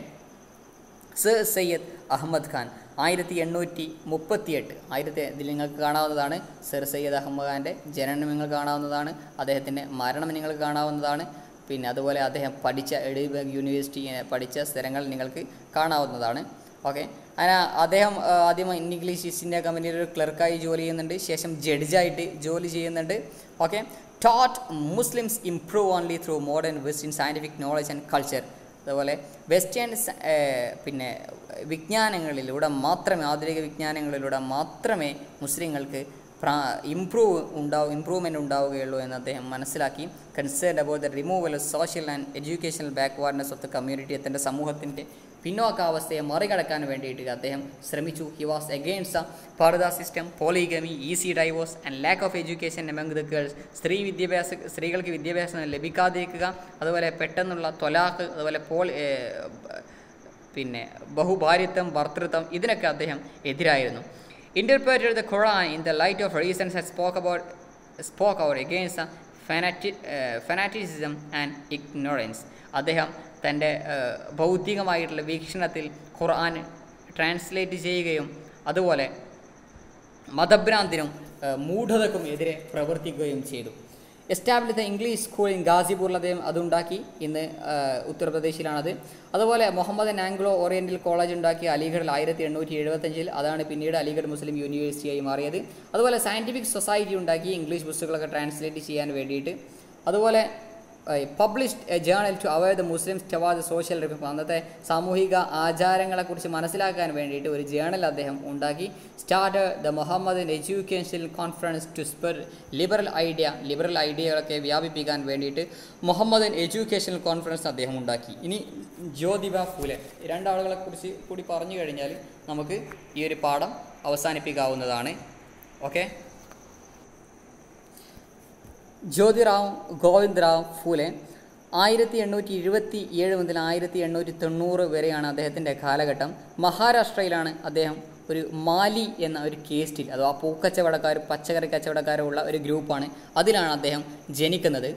സർ സയ്യദ് അഹമ്മദ് ഖാൻ ആയിരത്തി എണ്ണൂറ്റി മുപ്പത്തിയെട്ട് ആയിരത്തി ഇതിൽ നിങ്ങൾക്ക് കാണാവുന്നതാണ് സർ സയ്യദ് അഹമ്മദ് ഖാൻ്റെ ജനനം നിങ്ങൾക്ക് കാണാവുന്നതാണ് അദ്ദേഹത്തിൻ്റെ മരണം നിങ്ങൾക്ക് കാണാവുന്നതാണ് പിന്നെ അതുപോലെ അദ്ദേഹം പഠിച്ച എഡിബർഗ് യൂണിവേഴ്സിറ്റി ഏ, പഠിച്ച സ്ഥലങ്ങൾ നിങ്ങൾക്ക് കാണാവുന്നതാണ് ഓക്കെ അങ്ങനെ അദ്ദേഹം ആ, ആദ്യം ഇംഗ്ലീഷ് ഈസ്റ്റ് ഇന്ത്യ കമ്പനിയിൽ ഒരു ക്ലർക്കായി ജോലി ചെയ്യുന്നുണ്ട് ശേഷം ജഡ്ജായിട്ട് ജോലി ചെയ്യുന്നുണ്ട് okay taught Muslims improve only through modern western scientific knowledge and culture അതുപോലെ വെസ്റ്റേൺ സ- ഏർ പിന്നെ വിജ്ഞാനങ്ങളിലൂടെ മാത്രമേ ആധുനിക വിജ്ഞാനങ്ങളിലൂടെ മാത്രമേ മുസ്ലിങ്ങൾക്ക് പ്രാ ഇംപ്രൂവ് ഉണ്ടാവും ഇമ്പ്രൂവ്മെൻ്റ് ഉണ്ടാവുകയുള്ളൂ എന്ന് അദ്ദേഹം മനസ്സിലാക്കി concern about the removal of social and educational backwardness of the community തൻ്റെ സമൂഹത്തിൻ്റെ പിന്നോക്കാവസ്ഥയെ മറികടക്കാൻ വേണ്ടിയിട്ട് അദ്ദേഹം ശ്രമിച്ചു he was against the purdah system polygamy easy divorce and lack of education among the girls സ്ത്രീ വിദ്യാഭ്യാസ സ്ത്രീകൾക്ക് വിദ്യാഭ്യാസം ലഭിക്കാതിരിക്കുക അതുപോലെ പെട്ടെന്നുള്ള തൊലാഖ് അതുപോലെ പോൾ ഏർ, പിന്നെ ബഹുഭാര്യത്വം ഭർത്തൃത്വം ഇതിനൊക്കെ അദ്ദേഹം എതിരായിരുന്നു interpreted the Quran in the light of reasons and spoke about spoke out against ഫെനാറ്റി ഫെനാറ്റിസിസം ആൻഡ് ഇഗ്നോറൻസ് അദ്ദേഹം തൻ്റെ ഏഹ്, ബൗദ്ധികമായിട്ടുള്ള വീക്ഷണത്തിൽ ഖുർആൻ ട്രാൻസ്ലേറ്റ് ചെയ്യുകയും അതുപോലെ മതഭ്രാന്തിനും ഏഹ്, മൂഢതക്കും എതിരെ പ്രവർത്തിക്കുകയും ചെയ്തു establish the English school in ഗാസിപൂരിൽ അദ്ദേഹം അതുണ്ടാക്കി ഇന്ന് ഏഹ്, ഉത്തർപ്രദേശിലാണത് അതുപോലെ മുഹമ്മദൻ ആംഗ്ലോ ഓറിയൻ്റൽ കോളേജ് ഉണ്ടാക്കി അലിഗഡിൽ ആയിരത്തി എണ്ണൂറ്റി എഴുപത്തഞ്ചിൽ അതാണ് പിന്നീട് അലിഗഡ് മുസ്ലിം യൂണിവേഴ്സിറ്റിയായി മാറിയത് അതുപോലെ സയൻറ്റിഫിക് സൊസൈറ്റി ഉണ്ടാക്കി ഇംഗ്ലീഷ് പുസ്തകങ്ങളൊക്കെ ട്രാൻസ്ലേറ്റ് ചെയ്യാൻ വേണ്ടിയിട്ട് അതുപോലെ published a journal to aware the Muslims ടവാദ് സോഷ്യൽ റിഫോം അന്നത്തെ സാമൂഹിക ആചാരങ്ങളെക്കുറിച്ച് മനസ്സിലാക്കാൻ വേണ്ടിയിട്ട് ഒരു ജേണൽ അദ്ദേഹം ഉണ്ടാക്കി start the Muhammad educational conference to spread liberal idea liberal ഐഡിയകളൊക്കെ വ്യാപിപ്പിക്കാൻ വേണ്ടിയിട്ട് മുഹമ്മദൻ എഡ്യൂക്കേഷണൽ കോൺഫറൻസ് അദ്ദേഹം ഉണ്ടാക്കി ഇനി ജ്യോതിബ ഫുലെ ഈ രണ്ടാളുകളെ കുറിച്ച് കൂടി പറഞ്ഞു കഴിഞ്ഞാൽ നമുക്ക് ഈ ഒരു പാഠം അവസാനിപ്പിക്കാവുന്നതാണ് ഓക്കെ ജ്യോതിറാവ് ഗോവിന്ദ് റാവ് ഫൂലെ ആയിരത്തി എണ്ണൂറ്റി എഴുപത്തി ഏഴ് മുതൽ ആയിരത്തി എണ്ണൂറ്റി തൊണ്ണൂറ് വരെയാണ് അദ്ദേഹത്തിൻ്റെ കാലഘട്ടം മഹാരാഷ്ട്രയിലാണ് അദ്ദേഹം ഒരു മാലി എന്ന ഒരു കേസ്റ്റിൽ അഥവാ പൂക്കച്ചവടക്കാർ പച്ചക്കറി കച്ചവടക്കാരുള്ള ഒരു ഗ്രൂപ്പാണ് അതിലാണ് അദ്ദേഹം ജനിക്കുന്നത്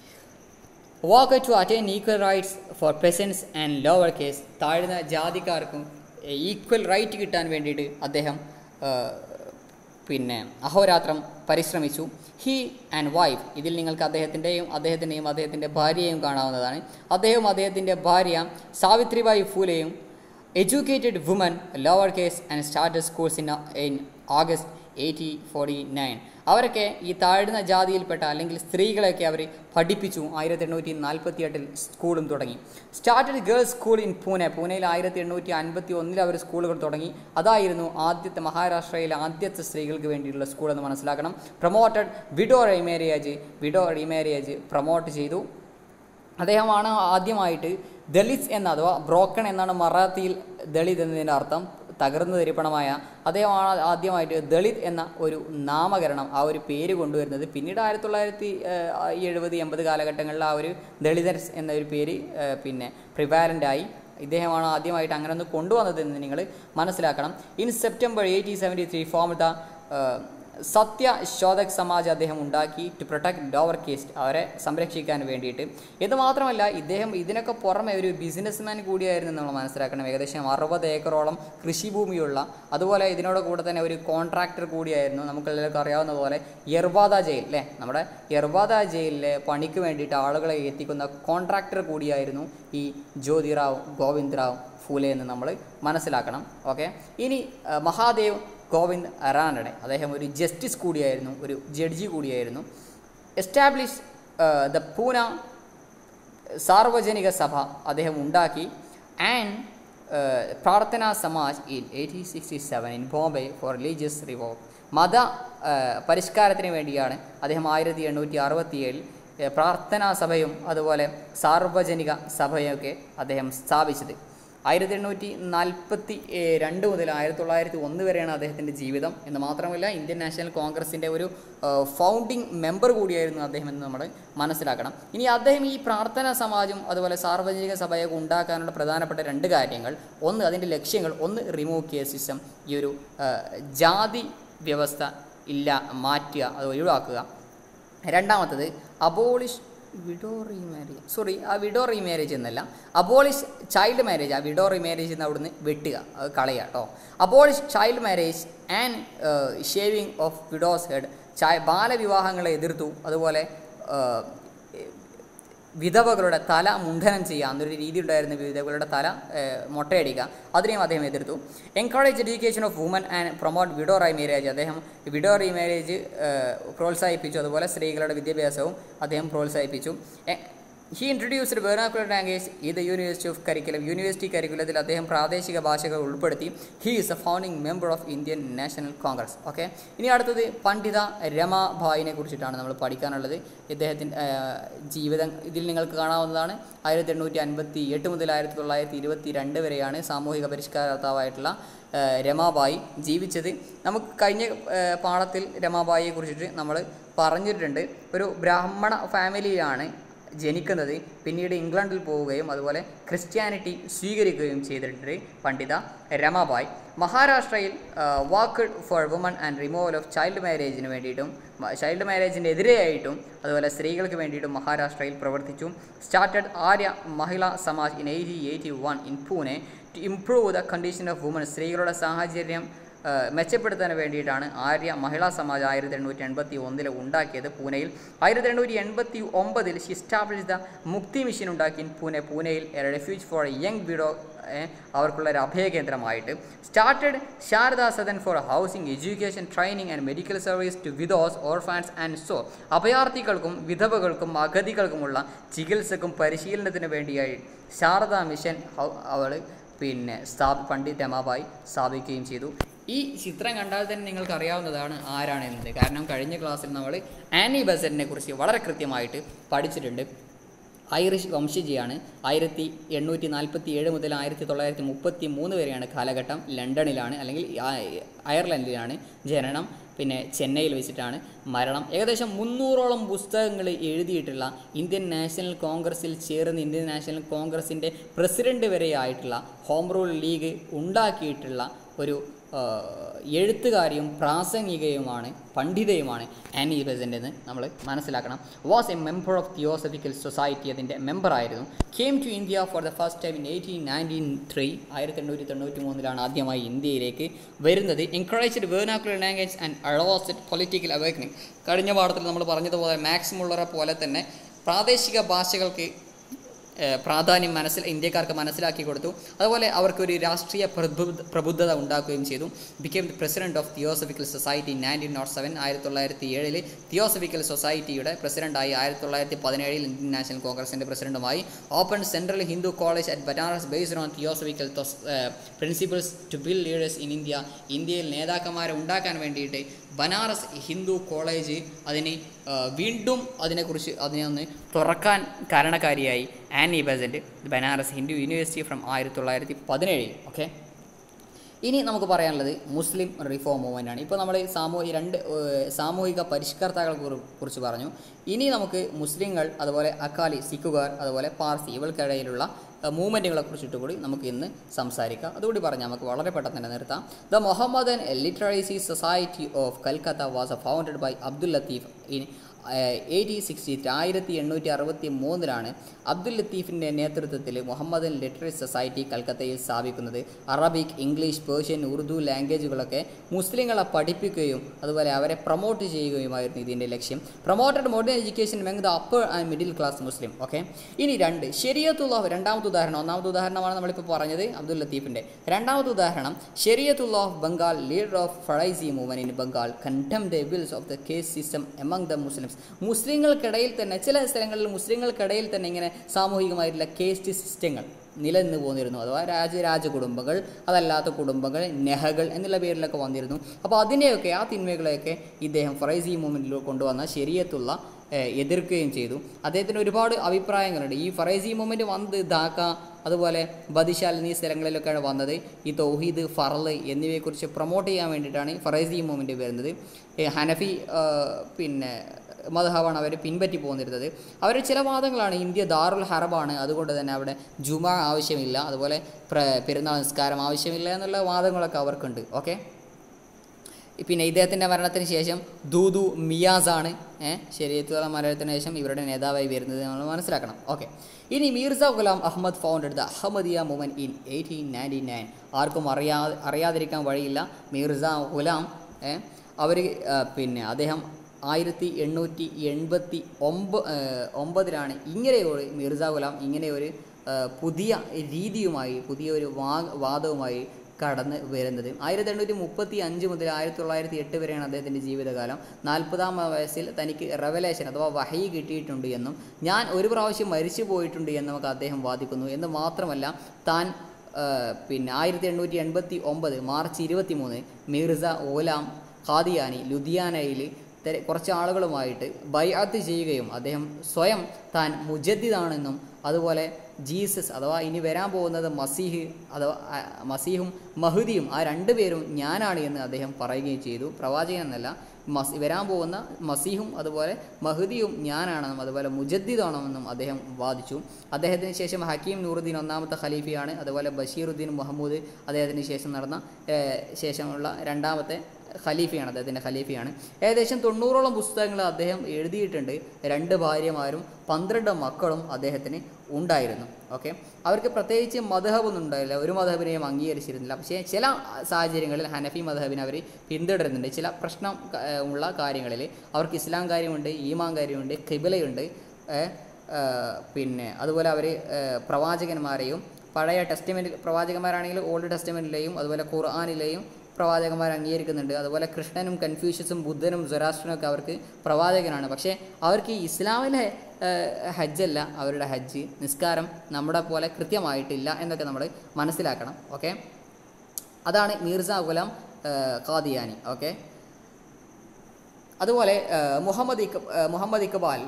work to attain equal rights for peasants and lower caste താഴ്ന്ന ജാതിക്കാർക്കും ഈക്വൽ റൈറ്റ് കിട്ടാൻ വേണ്ടിയിട്ട് അദ്ദേഹം ആ, പിന്നെ അഹോരാത്രം പരിശ്രമിച്ചു ഹി ആൻഡ് വൈഫ് ഇതിൽ നിങ്ങൾക്ക് അദ്ദേഹത്തിൻ്റെയും അദ്ദേഹത്തിൻ്റെയും അദ്ദേഹത്തിൻ്റെ ഭാര്യയെയും കാണാവുന്നതാണ് അദ്ദേഹവും അദ്ദേഹത്തിൻ്റെ ഭാര്യ സാവിത്രിബായി ഫൂലെയും educated women lower caste and started schools in in August eighty forty nine അവരൊക്കെ ഈ താഴ്ന്ന ജാതിയിൽപ്പെട്ട അല്ലെങ്കിൽ സ്ത്രീകളെയൊക്കെ അവർ പഠിപ്പിച്ചു ആയിരത്തി എണ്ണൂറ്റി നാൽപ്പത്തി എട്ടിൽ സ്കൂളും തുടങ്ങി started girls school in Pune പൂനെയിൽ ആയിരത്തി എണ്ണൂറ്റി അൻപത്തി ഒന്നിൽ അവർ സ്കൂളുകൾ തുടങ്ങി അതായിരുന്നു ആദ്യത്തെ മഹാരാഷ്ട്രയിലെ ആദ്യത്തെ സ്ത്രീകൾക്ക് വേണ്ടിയിട്ടുള്ള സ്കൂൾ എന്ന് മനസ്സിലാക്കണം promoted widow remarriage widow remarriage promote ചെയ്തു അദ്ദേഹമാണ് ആദ്യമായിട്ട് ദളിത് എന്ന അഥവാ ബ്രോക്കൺ എന്നാണ് മറാത്തിയിൽ ദളിത് എന്നതിൻ്റെ അർത്ഥം തകർന്നു തരിപ്പണമായ അദ്ദേഹമാണ് ആദ്യമായിട്ട് ദളിത് എന്ന ഒരു നാമകരണം ആ ഒരു പേര് കൊണ്ടുവരുന്നത് പിന്നീട് ആയിരത്തി തൊള്ളായിരത്തി എഴുപത് എൺപത് കാലഘട്ടങ്ങളിൽ ആ ഒരു ദളിതൻസ് എന്ന ഒരു പേര് ആ, പിന്നെ പ്രിവാലൻ്റ് ആയി ഇദ്ദേഹമാണ് ആദ്യമായിട്ട് അങ്ങനെ ഒന്ന് കൊണ്ടുവന്നത് എന്ന് നിങ്ങൾ മനസ്സിലാക്കണം in September eighteen seventy three form the Satya Shodhak Samaj അദ്ദേഹം ഉണ്ടാക്കി ടു പ്രൊട്ടക്ട് ലോവർ കേസ്റ്റ് അവരെ സംരക്ഷിക്കാൻ വേണ്ടിയിട്ട് ഇത് മാത്രമല്ല ഇദ്ദേഹം ഇതിനൊക്കെ പുറമെ ഒരു ബിസിനസ്മാൻ കൂടിയായിരുന്നു നമ്മൾ മനസ്സിലാക്കണം ഏകദേശം അറുപത് ഏക്കറോളം കൃഷിഭൂമിയുള്ള അതുപോലെ ഇതിനോട് കൂടെ തന്നെ ഒരു കോൺട്രാക്ടർ കൂടിയായിരുന്നു നമുക്ക് എല്ലാവർക്കും അറിയാവുന്ന പോലെ യർവാദ ജയിൽ അല്ലേ നമ്മുടെ യർവാദ ജയിലിലെ പണിക്ക് വേണ്ടിയിട്ട് ആളുകളെ എത്തിക്കുന്ന കോൺട്രാക്ടർ കൂടിയായിരുന്നു ഈ ജ്യോതിറാവ് ഗോവിന്ദ് റാവ് ഫൂലെ എന്ന് നമ്മൾ മനസ്സിലാക്കണം ഓക്കെ ഇനി ആ, മഹാദേവ് ഗോവിന്ദ് റാനഡെ അദ്ദേഹം ഒരു ജസ്റ്റിസ് കൂടിയായിരുന്നു ഒരു ജഡ്ജി കൂടിയായിരുന്നു എസ്റ്റാബ്ലിഷ് ദ പൂന സാർവജനിക സഭ അദ്ദേഹം ഉണ്ടാക്കി and Prarthana Samaj in eighteen sixty seven in Bombay for religious റിവോവ് മത ആ, പരിഷ്കാരത്തിന് വേണ്ടിയാണ് അദ്ദേഹം ആയിരത്തി എണ്ണൂറ്റി അറുപത്തി ഏഴിൽ പ്രാർത്ഥനാ സഭയും അതുപോലെ സാർവജനിക സഭയൊക്കെ അദ്ദേഹം സ്ഥാപിച്ചത് ആയിരത്തി എണ്ണൂറ്റി നാൽപ്പത്തി രണ്ട് മുതൽ ആയിരത്തി തൊള്ളായിരത്തി ഒന്ന് വരെയാണ് അദ്ദേഹത്തിൻ്റെ ജീവിതം എന്ന് മാത്രമല്ല ഇന്ത്യൻ നാഷണൽ കോൺഗ്രസിൻ്റെ ഒരു ഫൗണ്ടിങ് മെമ്പർ കൂടിയായിരുന്നു അദ്ദേഹം എന്ന് നമ്മൾ മനസ്സിലാക്കണം ഇനി അദ്ദേഹം ഈ പ്രാർത്ഥനാ സമാജം അതുപോലെ സാർവജനിക സഭയൊക്കെ ഉണ്ടാക്കാനുള്ള പ്രധാനപ്പെട്ട രണ്ട് കാര്യങ്ങൾ ഒന്ന് അതിൻ്റെ ലക്ഷ്യങ്ങൾ ഒന്ന് റിമൂവ് കെയർ സിസ്റ്റം ഈ ഒരു ആ, ജാതി വ്യവസ്ഥ ഇല്ല മാറ്റുക അത് ഒഴിവാക്കുക രണ്ടാമത്തത് abolish widow remarriage sorry ah widow remarriage എന്നല്ല abolish child marriage ah widow remarriage എന്ന് അവിടുന്ന് വെട്ടുക അത് കളയുക കേട്ടോ abolish child marriage and shaving of widows head ചായ ബാലവിവാഹങ്ങളെ എതിർത്തു അതുപോലെ ആ, വിധവകളുടെ തല മുണ്ഡനം ചെയ്യുക എന്നൊരു രീതി ഉണ്ടായിരുന്നു വിധവകളുടെ തല ഏഹ്, മൊട്ടയടിക്കുക അതിനെയും അദ്ദേഹം എതിർത്തു encourage education of women and promote widow remarriage അദ്ദേഹം വിഡോ റീ മാരേജ് പ്രോത്സാഹിപ്പിച്ചു അതുപോലെ സ്ത്രീകളുടെ വിദ്യാഭ്യാസവും അദ്ദേഹം പ്രോത്സാഹിപ്പിച്ചു ഹി ഇൻട്രൊഡ്യൂസ്ഡ് വെർണാക്കുലർ ലാംഗ്വേജ് ഈ the university of curriculum university കരിക്കുലത്തിൽ അദ്ദേഹം പ്രാദേശിക ഭാഷകൾ ഉൾപ്പെടുത്തി he is a founding member of Indian National Congress okay ഇനി അടുത്തത് പണ്ഡിത രമാഭായിനെ കുറിച്ചിട്ടാണ് നമ്മൾ പഠിക്കാനുള്ളത് ഇദ്ദേഹത്തിൻ്റെ ജീവിതം ഇതിൽ നിങ്ങൾക്ക് കാണാവുന്നതാണ് ആയിരത്തി എണ്ണൂറ്റി അൻപത്തി എട്ട് മുതൽ ആയിരത്തി തൊള്ളായിരത്തി ഇരുപത്തി രണ്ട് വരെയാണ് സാമൂഹിക പരിഷ്കാരത്താവായിട്ടുള്ള ഏഹ്, രമാബായി ജീവിച്ചത് നമുക്ക് കഴിഞ്ഞ ഏഹ്, പാഠത്തിൽ രമാബായിയെ കുറിച്ചിട്ട് നമ്മൾ പറഞ്ഞിട്ടുണ്ട് ഒരു ബ്രാഹ്മണ ഫാമിലിയിലാണ് ജനിക്കുന്നത് പിന്നീട് ഇംഗ്ലണ്ടിൽ പോവുകയും അതുപോലെ ക്രിസ്ത്യാനിറ്റി സ്വീകരിക്കുകയും ചെയ്തിട്ടുണ്ട് പണ്ഡിത രമാബായ് മഹാരാഷ്ട്രയിൽ work for women and removal of child മാരേജിന് വേണ്ടിയിട്ടും ചൈൽഡ് മാരേജിൻ്റെ എതിരെയായിട്ടും അതുപോലെ സ്ത്രീകൾക്ക് വേണ്ടിയിട്ടും മഹാരാഷ്ട്രയിൽ പ്രവർത്തിച്ചു started Arya Mahila Samaj in eighty eighty one in Pune to improve the condition of women സ്ത്രീകളുടെ സാഹചര്യം ആ, മെച്ചപ്പെടുത്താൻ വേണ്ടിയിട്ടാണ് ആര്യ മഹിളാ സമാജ് ആയിരത്തി എണ്ണൂറ്റി എൺപത്തി ഒന്നിൽ ഉണ്ടാക്കിയത് പൂനെയിൽ ആയിരത്തി എണ്ണൂറ്റി എൺപത്തി ഒമ്പതിൽ she establish the Mukti Mission ഉണ്ടാക്കി ഇൻ പൂനെ പൂനെയിൽ a refuge for young widow അവർക്കുള്ള ഒരു അഭയകേന്ദ്രമായിട്ട് started Sharada Sadan for housing education training and medical service to widows orphans and so അഭയാർത്ഥികൾക്കും വിധവകൾക്കും അഗതികൾക്കുമുള്ള ചികിത്സക്കും പരിശീലനത്തിന് വേണ്ടിയായി ശാരദാ മിഷൻ അവൾ പിന്നെ സ്ഥാപി പണ്ഡിറ്റ് രമാബായി സ്ഥാപിക്കുകയും ചെയ്തു ഈ ചിത്രം കണ്ടാൽ തന്നെ നിങ്ങൾക്ക് അറിയാവുന്നതാണ് ആരാണ് എന്നത് കാരണം കഴിഞ്ഞ ക്ലാസ്സിൽ നമ്മൾ ആനി ബസറിനെ കുറിച്ച് വളരെ കൃത്യമായിട്ട് പഠിച്ചിട്ടുണ്ട് ഐറിഷ് വംശജിയാണ് ആയിരത്തി എണ്ണൂറ്റി നാൽപ്പത്തി ഏഴ് മുതൽ ആയിരത്തി തൊള്ളായിരത്തി മുപ്പത്തി മൂന്ന് വരെയാണ് കാലഘട്ടം ലണ്ടനിലാണ് അല്ലെങ്കിൽ ആ- അയർലൻഡിലാണ് ജനനം പിന്നെ ചെന്നൈയിൽ വെച്ചിട്ടാണ് മരണം ഏകദേശം മുന്നൂറോളം പുസ്തകങ്ങൾ എഴുതിയിട്ടുള്ള ഇന്ത്യൻ നാഷണൽ കോൺഗ്രസിൽ ചേർന്ന് ഇന്ത്യൻ നാഷണൽ കോൺഗ്രസിൻ്റെ പ്രസിഡന്റ് വരെ ആയിട്ടുള്ള ഹോം റൂൾ ലീഗ് ഉണ്ടാക്കിയിട്ടുള്ള ഒരു ആ, എഴുത്തുകാരിയും പ്രാസംഗികയുമാണ് പണ്ഡിതയുമാണ് ആനി ബെസൻ്റ് എന്ന് നമ്മൾ മനസ്സിലാക്കണം was a member of Theosophical Society അതിൻ്റെ മെമ്പറായിരുന്നു came to India for the first time in eighteen ninety three ആയിരത്തി എണ്ണൂറ്റി തൊണ്ണൂറ്റി മൂന്നിലാണ് ആദ്യമായി ഇന്ത്യയിലേക്ക് വരുന്നത് encouraged vernacular language and always political awakening കഴിഞ്ഞ പാഠത്തിൽ നമ്മൾ പറഞ്ഞതുപോലെ മാക്സ് മുള്ളറെ പോലെ തന്നെ പ്രാദേശിക ഭാഷകൾക്ക് ഏഹ് പ്രാധാന്യം മനസ്സിൽ ഇന്ത്യക്കാർക്ക് മനസ്സിലാക്കി കൊടുത്തു അതുപോലെ അവർക്കൊരു രാഷ്ട്രീയ പ്രബുദ്ധ പ്രബുദ്ധത ഉണ്ടാക്കുകയും ചെയ്തു became the president of Theosophical Society nineteen nought seven ആയിരത്തി തൊള്ളായിരത്തി ഏഴിൽ തിയോസഫിക്കൽ സൊസൈറ്റിയുടെ പ്രസിഡന്റായി ആയിരത്തി തൊള്ളായിരത്തി പതിനേഴിൽ ഇന്ത്യൻ നാഷണൽ കോൺഗ്രസിൻ്റെ പ്രസിഡന്റുമായി open Central Hindu College at Banaras based on theosophical principles to build leaders in India ഇന്ത്യയിൽ നേതാക്കന്മാരെ ഉണ്ടാക്കാൻ വേണ്ടിയിട്ട് ബനാറസ് ഹിന്ദു കോളേജ് അതിന് ആ, വീണ്ടും അതിനെക്കുറിച്ച് അതിനെ ഒന്ന് തുറക്കാൻ കാരണക്കാരിയായി Annie Besant Banaras Hindu University from ആയിരത്തി തൊള്ളായിരത്തി പതിനേഴിൽ ഓക്കെ ഇനി നമുക്ക് പറയാനുള്ളത് മുസ്ലിം റിഫോം മൂവ്മെൻ്റ് ആണ് ഇപ്പോൾ നമ്മൾ സാമൂഹിക രണ്ട് ഏഹ്, സാമൂഹിക പരിഷ്കർത്താക്കളെ കുറി- കുറിച്ച് പറഞ്ഞു ഇനി നമുക്ക് മുസ്ലിങ്ങൾ അതുപോലെ അക്കാലി സിഖുകാർ അതുപോലെ പാർസി ഇവർക്കിടയിലുള്ള മൂവ്മെൻറ്റുകളെ കുറിച്ചിട്ട് കൂടി നമുക്ക് ഇന്ന് സംസാരിക്കാം അതുകൂടി പറഞ്ഞാൽ നമുക്ക് വളരെ പെട്ടെന്ന് തന്നെ നിർത്താം the Mohammedan Literacy Society of Calcutta was founded by Abdul Latif in eighteen sixty ആയിരത്തി എണ്ണൂറ്റി അറുപത്തി മൂന്നിലാണ് അബ്ദുൽ ലത്തീഫിൻ്റെ നേതൃത്വത്തിൽ മുഹമ്മദൻ ലിറ്റററി സൊസൈറ്റി കൽക്കത്തയിൽ സ്ഥാപിക്കുന്നത് അറബിക് ഇംഗ്ലീഷ് പേർഷ്യൻ ഉറുദു ലാംഗ്വേജുകളൊക്കെ മുസ്ലിങ്ങളെ പഠിപ്പിക്കുകയും അതുപോലെ അവരെ പ്രൊമോട്ട് ചെയ്യുകയുമായിരുന്നു ഇതിൻ്റെ ലക്ഷ്യം promoted modern education among the upper and middle class Muslim okay ഇനി രണ്ട് ശരിയത്തുള്ള രണ്ടാമത്തെ ഉദാഹരണം ഒന്നാമത്തെ ഉദാഹരണമാണ് നമ്മളിപ്പോൾ പറഞ്ഞത് അബ്ദുൽ ലത്തീഫിൻ്റെ രണ്ടാമത്തെ ഉദാഹരണം Shariatullah of Bengal leader of Faraizi movement in Bengal condemned the evils of the caste system among the Muslims മുസ്ലിങ്ങൾക്കിടയിൽ തന്നെ ചില സ്ഥലങ്ങളിൽ മുസ്ലിങ്ങൾക്കിടയിൽ തന്നെ ഇങ്ങനെ സാമൂഹികമായിട്ടുള്ള കേസ്റ്റ് സിസ്റ്റങ്ങൾ നിലനിന്ന് പോന്നിരുന്നു അഥവാ രാജ രാജ കുടുംബങ്ങൾ അതല്ലാത്ത കുടുംബങ്ങൾ നെഹകൾ എന്നുള്ള പേരിലൊക്കെ വന്നിരുന്നു അപ്പോൾ അതിനെയൊക്കെ ആ തിന്മകളെയൊക്കെ ഇദ്ദേഹം ഫറൈസി മൂവ്മെൻറ്റിൽ കൊണ്ടുവന്ന ശരിയത്തുള്ള ഏഹ്, എതിർക്കുകയും ചെയ്തു അദ്ദേഹത്തിന് ഒരുപാട് അഭിപ്രായങ്ങളുണ്ട് ഈ ഫറൈസി മൂവ്മെൻറ്റ് വന്നത് ധാക്ക അതുപോലെ ബദിശാൽ എന്നീ സ്ഥലങ്ങളിലൊക്കെയാണ് വന്നത് ഈ തൗഹീദ് ഫറല് എന്നിവയെക്കുറിച്ച് പ്രൊമോട്ട് ചെയ്യാൻ വേണ്ടിയിട്ടാണ് ഈ ഫറൈസി മൂവ്മെൻറ്റ് വരുന്നത് ഏഹ്, ഹനഫി ഏഹ്, പിന്നെ മധഹാവാണ് അവർ പിൻപറ്റി പോന്നിരുന്നത് അവർ ചില വാദങ്ങളാണ് ഇന്ത്യ ദാറുൽ ഹറബാണ് അതുകൊണ്ട് തന്നെ അവിടെ ജുമ ആവശ്യമില്ല അതുപോലെ പ്ര പെരുന്നാൾ നിസ്കാരം ആവശ്യമില്ല എന്നുള്ള വാദങ്ങളൊക്കെ അവർക്കുണ്ട് ഓക്കെ പിന്നെ ഇദ്ദേഹത്തിൻ്റെ മരണത്തിന് ശേഷം ദൂദു മിയാസാണ് ശരീരത്തുള്ള മരണത്തിന് ശേഷം ഇവരുടെ നേതാവായി വരുന്നത് നമ്മൾ മനസ്സിലാക്കണം ഓക്കെ ഇനി Mirza Ghulam Ahmad founded the Ahmadiyya movement in eighteen ninety nine ആർക്കും അറിയാ അറിയാതിരിക്കാൻ വഴിയില്ല മീർസ ഗുലാം അവർ പിന്നെ അദ്ദേഹം ആയിരത്തി എണ്ണൂറ്റി എൺപത്തി ഒമ്പ ഏഹ് ഒമ്പതിലാണ് ഇങ്ങനെ ഒരു മിർസ ഗുലാം ഇങ്ങനെ ഒരു ഏഹ് പുതിയ രീതിയുമായി പുതിയ ഒരു വാ വാദവുമായി കടന്ന് വരുന്നത് ആയിരത്തി എണ്ണൂറ്റി മുപ്പത്തി അഞ്ച് മുതൽ ആയിരത്തി തൊള്ളായിരത്തി എട്ട് വരെയാണ് അദ്ദേഹത്തിൻ്റെ ജീവിതകാലം നാൽപ്പതാം വയസ്സിൽ തനിക്ക് റെവലേഷൻ അഥവാ വഹി കിട്ടിയിട്ടുണ്ട് എന്നും ഞാൻ ഒരു പ്രാവശ്യം മരിച്ചു പോയിട്ടുണ്ട് എന്നും ഒക്കെ അദ്ദേഹം വാദിക്കുന്നു എന്ന് മാത്രമല്ല താൻ ആ, പിന്നെ ആയിരത്തി എണ്ണൂറ്റി എൺപത്തി ഒമ്പത് മാർച്ച് ഇരുപത്തി മൂന്ന് മിർസ ഓലാം ഖാദിയാനി ലുധിയാനയിൽ തെര- കുറച്ച് ആളുകളുമായിട്ട് ബൈഅത്ത് ചെയ്യുകയും അദ്ദേഹം സ്വയം താൻ മുജദ്ദിദാണെന്നും അതുപോലെ ജീസസ് അഥവാ ഇനി വരാൻ പോകുന്നത് മസീഹ് അഥവാ ആ, മസീഹും മഹുദിയും ആ രണ്ടു പേരും ഞാനാണ് എന്ന് അദ്ദേഹം പറയുകയും ചെയ്തു പ്രവാചകൻ എന്നല്ല മസ് വരാൻ പോകുന്ന മസീഹും അതുപോലെ മഹുദിയും ഞാനാണെന്നും അതുപോലെ മുജദ്ദിദാണെന്നും അദ്ദേഹം വാദിച്ചു അദ്ദേഹത്തിന് ശേഷം ഹക്കീം നൂറുദ്ദീൻ ഒന്നാമത്തെ ഖലീഫയാണ് അതുപോലെ ബഷീറുദ്ദീൻ മുഹമ്മൂദ് അദ്ദേഹത്തിന് ശേഷം നടന്ന ഏഹ്, ശേഷമുള്ള രണ്ടാമത്തെ ഖലീഫയാണ് അദ്ദേഹത്തിൻ്റെ ഖലീഫയാണ് ഏകദേശം തൊണ്ണൂറോളം പുസ്തകങ്ങൾ അദ്ദേഹം എഴുതിയിട്ടുണ്ട് രണ്ട് ഭാര്യമാരും പന്ത്രണ്ട് മക്കളും അദ്ദേഹത്തിന് ഉണ്ടായിരുന്നു ഓക്കെ അവർക്ക് പ്രത്യേകിച്ച് മധബൊന്നും ഉണ്ടായില്ല ഒരു മധബിനെയും അംഗീകരിച്ചിരുന്നില്ല പക്ഷേ ചില സാഹചര്യങ്ങളിൽ ഹനഫി മധബിനെ അവർ പിന്തുടരുന്നുണ്ട് ചില പ്രശ്നം ക- ഏഹ് ഉള്ള കാര്യങ്ങളിൽ അവർക്ക് ഇസ്ലാം കാര്യമുണ്ട് ഈമാൻ കാര്യമുണ്ട് കിബിലയുണ്ട് ഏഹ്, ഏഹ്, പിന്നെ അതുപോലെ അവർ പ്രവാചകന്മാരെയും പഴയ ടെസ്റ്റ്മെൻറ്റ് പ്രവാചകന്മാരാണെങ്കിൽ ഓൾഡ് ടെസ്റ്റ്മെൻറ്റിലെയും അതുപോലെ ഖുർആാനിലെയും പ്രവാചകന്മാർ അംഗീകരിക്കുന്നുണ്ട് അതുപോലെ കൃഷ്ണനും കൺഫ്യൂഷ്യസും ബുദ്ധനും ജൊറാസ്ട്രനും ഒക്കെ അവർക്ക് പ്രവാചകനാണ് പക്ഷേ അവർക്ക് ഈ ഇസ്ലാമിലെ ഏഹ്, ഹജ്ജല്ല അവരുടെ ഹജ്ജ് നിസ്കാരം നമ്മുടെ പോലെ കൃത്യമായിട്ടില്ല എന്നൊക്കെ നമ്മൾ മനസ്സിലാക്കണം ഓക്കെ അതാണ് മീർസ ഗുലാം ഏഹ്, ഖാദിയാനി ഓക്കെ അതുപോലെ ഏഹ്, മുഹമ്മദ് ഇക് uh, Muhammad Iqbal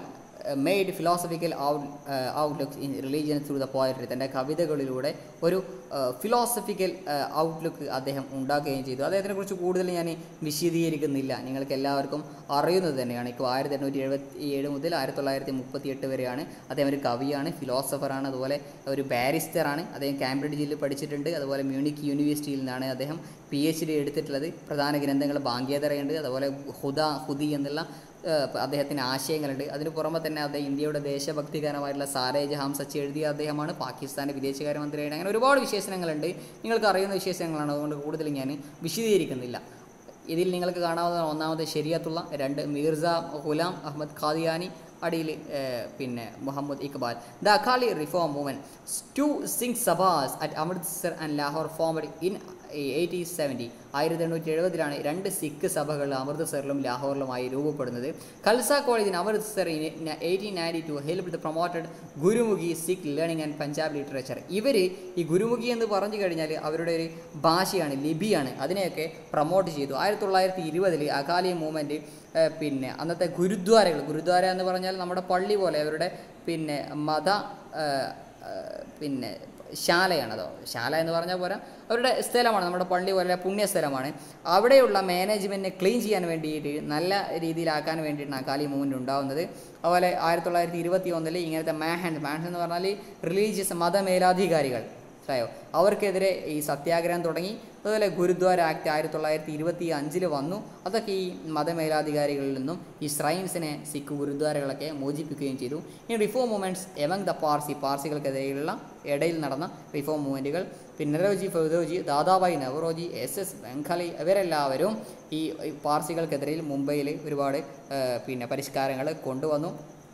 made philosophical out outlook in religion through the poetry തൻ്റെ കവിതകളിലൂടെ ഒരു ഫിലോസഫിക്കൽ ഔട്ട്ലുക്ക് അദ്ദേഹം ഉണ്ടാക്കുകയും ചെയ്തു അദ്ദേഹത്തിനെ കുറിച്ച് കൂടുതൽ ഞാൻ വിശദീകരിക്കുന്നില്ല നിങ്ങൾക്ക് എല്ലാവർക്കും അറിയുന്നത് തന്നെയാണ് ഇപ്പോൾ ആയിരത്തി എണ്ണൂറ്റി എഴുപത്തി ഏഴ് മുതൽ ആയിരത്തി തൊള്ളായിരത്തി മുപ്പത്തി എട്ട് വരെയാണ് അദ്ദേഹം ഒരു കവിയാണ് ഫിലോസഫറാണ് അതുപോലെ ഒരു ബാരിസ്റ്ററാണ് അദ്ദേഹം കാംബ്രിഡ്ജിൽ പഠിച്ചിട്ടുണ്ട് അതുപോലെ മ്യൂണിക് യൂണിവേഴ്സിറ്റിയിൽ നിന്നാണ് അദ്ദേഹം പി എച്ച് ഡി എടുത്തിട്ടുള്ളത് പ്രധാന ഗ്രന്ഥങ്ങൾ ബാങ്ക്യതറയുണ്ട് അതുപോലെ ഹുദ ഹുദി എന്നുള്ള ഏഹ്, അദ്ദേഹത്തിന് ആശയങ്ങളുണ്ട് അതിന് പുറമെ തന്നെ അദ്ദേഹം ഇന്ത്യയുടെ ദേശഭക്തികരമായിട്ടുള്ള സാരേ ജഹാം സച്ചി എഴുതിയ അദ്ദേഹമാണ് പാകിസ്ഥാൻ്റെ വിദേശകാര്യമന്ത്രിയാണ് അങ്ങനെ ഒരുപാട് വിശേഷണങ്ങളുണ്ട് നിങ്ങൾക്ക് അറിയുന്ന വിശേഷങ്ങളാണ് അതുകൊണ്ട് കൂടുതൽ ഞാൻ വിശദീകരിക്കുന്നില്ല ഇതിൽ നിങ്ങൾക്ക് കാണാവുന്ന ഒന്നാമത് ശരിയത്തുള്ള രണ്ട് മീർസ ഗുലാം അഹമ്മദ് ഖാദിയാനി അടിയിൽ പിന്നെ Muhammad Iqbal the Akali reform movement to Singh Sabhas at Amritsar and Lahore formed in eighty seventy ആയിരത്തി എണ്ണൂറ്റി എഴുപതിലാണ് രണ്ട് സിഖ് സഭകൾ അമൃത്സറിലും ലാഹോറിലുമായി രൂപപ്പെടുന്നത് Khalsa College in Amritsar in eighteen ninety to help the promoted Gurmukhi Sikh learning and Punjab literature ഇവർ ഈ ഗുരുമുഖി എന്ന് പറഞ്ഞു കഴിഞ്ഞാൽ അവരുടെ ഒരു ഭാഷയാണ് ലിപിയാണ് അതിനെയൊക്കെ പ്രൊമോട്ട് ചെയ്തു ആയിരത്തി തൊള്ളായിരത്തി ഇരുപതിൽ അകാലി മൂവ്മെൻറ്റ് പിന്നെ അന്നത്തെ ഗുരുദ്വാരകൾ ഗുരുദ്വാര എന്ന് പറഞ്ഞാൽ നമ്മുടെ പള്ളി പോലെ അവരുടെ പിന്നെ മത ആ, ആ, പിന്നെ ശാലയാണതോ ശാല എന്ന് പറഞ്ഞാൽ പോരാ അവരുടെ സ്ഥലമാണ് നമ്മുടെ പള്ളി പോലെ പുണ്യസ്ഥലമാണ് അവിടെയുള്ള മാനേജ്മെൻറ്റിനെ ക്ലീൻ ചെയ്യാൻ വേണ്ടിയിട്ട് നല്ല രീതിയിലാക്കാൻ വേണ്ടിയിട്ടാണ് അകാലി മൂവ്മെൻറ്റ് ഉണ്ടാകുന്നത് അതുപോലെ ആയിരത്തി തൊള്ളായിരത്തി ഇരുപത്തി ഒന്നിൽ ഇങ്ങനത്തെ മാഹാൻഡ് മാഹാൻഡ് എന്ന് പറഞ്ഞാൽ റിലീജിയസ് മതമേലാധികാരികൾ മനസ്സിലായോ അവർക്കെതിരെ ഈ സത്യാഗ്രഹം തുടങ്ങി അതുപോലെ ഗുരുദ്വാര ആക്ട് ആയിരത്തി തൊള്ളായിരത്തി ഇരുപത്തി അഞ്ചിൽ വന്നു അതൊക്കെ ഈ മതമേലാധികാരികളിൽ നിന്നും ഈ ശ്രൈൻസിനെ സിഖ് ഗുരുദ്വാരകളൊക്കെ മോചിപ്പിക്കുകയും ചെയ്തു ഈ reform movements among the Parsi പാർസികൾക്കെതിരെയുള്ള ഇടയിൽ നടന്ന റിഫോം മൂവ്മെൻറ്റുകൾ പിന്നെ നിരവജി ഫൗദോജി ദാദാബായി നവറോജി എസ് എസ് ബംഗാളി ഇവരെല്ലാവരും ഈ ഈ പാർസികൾക്കെതിരെ മുംബൈയിൽ ഒരുപാട് ആ, പിന്നെ പരിഷ്കാരങ്ങൾ കൊണ്ടുവന്നു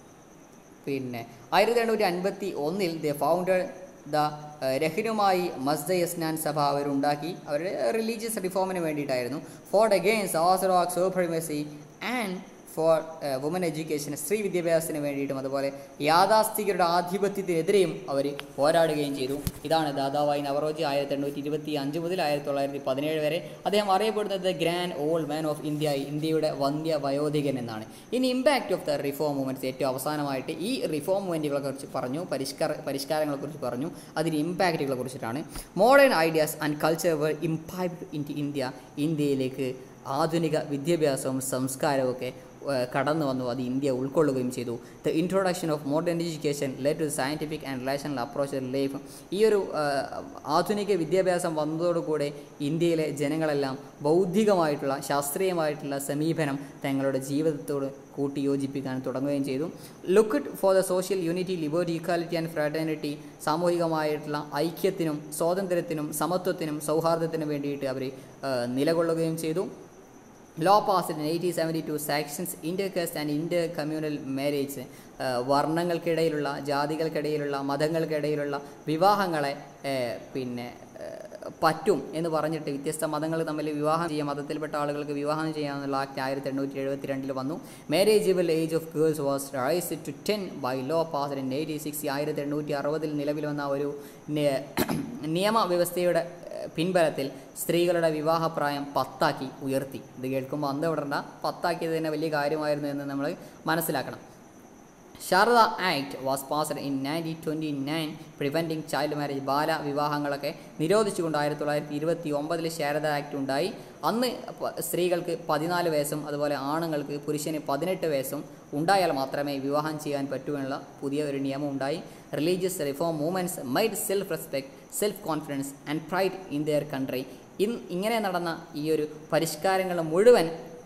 പിന്നെ ആയിരത്തി എണ്ണൂറ്റി അൻപത്തി ഒന്നിൽ the founder the Rahnumai Mazdayasnan Sabha അവരുണ്ടാക്കി അവരുടെ റിലീജിയസ് റിഫോമിന് വേണ്ടിയിട്ടായിരുന്നു for against orthodox supremacy and for women education സ്ത്രീ വിദ്യാഭ്യാസത്തിന് വേണ്ടിയിട്ടും അതുപോലെ യാഥാസ്ഥികരുടെ ആധിപത്യത്തിനെതിരെയും അവർ പോരാടുകയും ചെയ്തു ഇതാണ് ദാദാവായി നവറോജി ആയിരത്തി എണ്ണൂറ്റി ഇരുപത്തി അഞ്ച് മുതൽ ആയിരത്തി തൊള്ളായിരത്തി പതിനേഴ് വരെ അദ്ദേഹം അറിയപ്പെടുന്നത് the grand old man of India ഇന്ത്യയുടെ വന്ധ്യ വയോധികൻ എന്നാണ് ഇനി impact of the reform movements ഏറ്റവും അവസാനമായിട്ട് ഈ റിഫോം മൂവ്മെൻറ്റുകളെ കുറിച്ച് പറഞ്ഞു പരിഷ്കാര പരിഷ്കാരങ്ങളെ കുറിച്ച് പറഞ്ഞു അതിന് ഇമ്പാക്റ്റുകളെ കുറിച്ചിട്ടാണ് modern ideas and culture were impact in India ഇന്ത്യയിലേക്ക് ആധുനിക വിദ്യാഭ്യാസവും സംസ്കാരവും ഒക്കെ ഏഹ്, കടന്നു വന്നു അത് ഇന്ത്യ ഉൾക്കൊള്ളുകയും ചെയ്തു the introduction of modern education led to scientific and relational approach life ഈ ഒരു ഏഹ്, ആധുനിക വിദ്യാഭ്യാസം വന്നതോടുകൂടെ ഇന്ത്യയിലെ ജനങ്ങളെല്ലാം ബൗദ്ധികമായിട്ടുള്ള ശാസ്ത്രീയമായിട്ടുള്ള സമീപനം തങ്ങളുടെ ജീവിതത്തോട് കൂട്ടി യോജിപ്പിക്കാൻ തുടങ്ങുകയും ചെയ്തു look for the social unity liberty equality and fraternity സാമൂഹികമായിട്ടുള്ള ഐക്യത്തിനും സ്വാതന്ത്ര്യത്തിനും സമത്വത്തിനും സൗഹാർദ്ദത്തിനും വേണ്ടിയിട്ട് അവർ നിലകൊള്ളുകയും ചെയ്തു law passed in eighteen seventy two sanctions inter caste and inter communal marriage വർണ്ണങ്ങൾക്കിടയിലുള്ള ജാതികൾക്കിടയിലുള്ള മതങ്ങൾക്കിടയിലുള്ള വിവാഹങ്ങളെ ഏഹ്, പിന്നെ ഏഹ്, പറ്റും എന്ന് പറഞ്ഞിട്ട് വ്യത്യസ്ത മതങ്ങൾ തമ്മിൽ വിവാഹം ചെയ്യാം മതത്തിൽപ്പെട്ട ആളുകൾക്ക് വിവാഹം ചെയ്യാമെന്നുള്ള ആക്ട് ആയിരത്തി എണ്ണൂറ്റി എഴുപത്തി രണ്ടിൽ വന്നു marriageable age of girls was rise to ten by law passed in eighty six ആയിരത്തി എണ്ണൂറ്റി അറുപതിൽ നിലവിൽ വന്ന ഒരു നി- നിയമവ്യവസ്ഥയുടെ ഏഹ്, പിൻബലത്തിൽ സ്ത്രീകളുടെ വിവാഹപ്രായം പത്താക്കി ഉയർത്തി ഇത് കേൾക്കുമ്പോൾ അന്ത വിടണ്ട പത്താക്കിയത് തന്നെ വലിയ കാര്യമായിരുന്നു എന്ന് നമ്മൾ മനസ്സിലാക്കണം Sharada Act was passed in nineteen twenty nine preventing child marriage ബാല വിവാഹങ്ങളൊക്കെ നിരോധിച്ചുകൊണ്ട് ആയിരത്തി തൊള്ളായിരത്തി ഇരുപത്തി ഒമ്പതിൽ ശാരദ ആക്ട് ഉണ്ടായി അന്ന് പ- സ്ത്രീകൾക്ക് പതിനാല് വയസ്സും അതുപോലെ ആണുങ്ങൾക്ക് പുരുഷന് പതിനെട്ട് വയസ്സും ഉണ്ടായാൽ മാത്രമേ വിവാഹം ചെയ്യാൻ പറ്റൂ എന്നുള്ള പുതിയ ഒരു നിയമം ഉണ്ടായി religious reform movements made self respect self confidence and pride in their country in ഇങ്ങനെ നടന്ന ഈ ഒരു പരിഷ്കാരങ്ങൾ മുഴുവൻ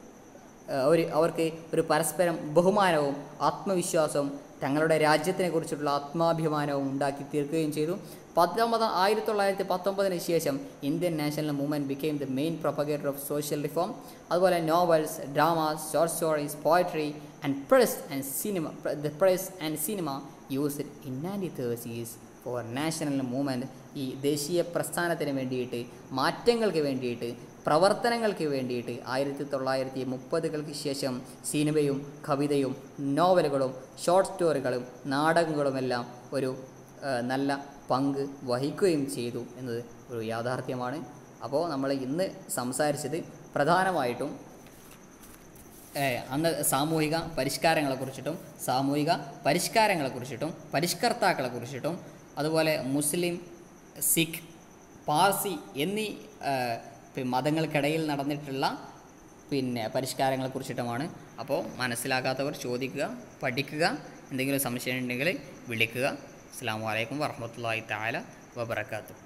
ഏഹ് ഒരു അവർക്ക് ഒരു പരസ്പരം ബഹുമാനവും ആത്മവിശ്വാസവും തങ്ങളുടെ രാജ്യത്തിനെ കുറിച്ചിട്ടുള്ള ആത്മാഭിമാനവും ഉണ്ടാക്കി തീർക്കുകയും ചെയ്തു പത്തൊമ്പത് ആയിരത്തി തൊള്ളായിരത്തി പത്തൊമ്പതിന് ശേഷം Indian National Movement became the main propagator of social reform അതുപോലെ novels dramas short stories poetry and press and cinema the press and cinema used in ninety thirties for national movement ഈ ദേശീയ പ്രസ്ഥാനത്തിന് വേണ്ടിയിട്ട് മാറ്റങ്ങൾക്ക് വേണ്ടിയിട്ട് പ്രവർത്തനങ്ങൾക്ക് വേണ്ടിയിട്ട് ആയിരത്തി തൊള്ളായിരത്തി മുപ്പതുകൾക്ക് ശേഷം സിനിമയും കവിതയും നോവലുകളും ഷോർട്ട് സ്റ്റോറികളും നാടകങ്ങളുമെല്ലാം ഒരു ആ, നല്ല പങ്ക് വഹിക്കുകയും ചെയ്തു എന്നത് ഒരു യാഥാർത്ഥ്യമാണ് അപ്പോൾ നമ്മൾ ഇന്ന് സംസാരിച്ചത് പ്രധാനമായിട്ടും ഏഹ്, അന്ന് സാമൂഹിക പരിഷ്കാരങ്ങളെക്കുറിച്ചിട്ടും സാമൂഹിക പരിഷ്കാരങ്ങളെക്കുറിച്ചിട്ടും പരിഷ്കർത്താക്കളെക്കുറിച്ചിട്ടും അതുപോലെ മുസ്ലിം സിഖ് പാർസി എന്നീ ഏഹ്, പി- മതങ്ങൾക്കിടയിൽ നടന്നിട്ടുള്ള പിന്നെ പരിഷ്കാരങ്ങളെക്കുറിച്ചിട്ടുമാണ് അപ്പോൾ മനസ്സിലാകാത്തവർ ചോദിക്കുക പഠിക്കുക എന്തെങ്കിലും സംശയം ഉണ്ടെങ്കിൽ വിളിക്കുക അസ്സാം വലൈക്കും വർഹമത്തല്ലാഹി താല വബർക്കാത്തു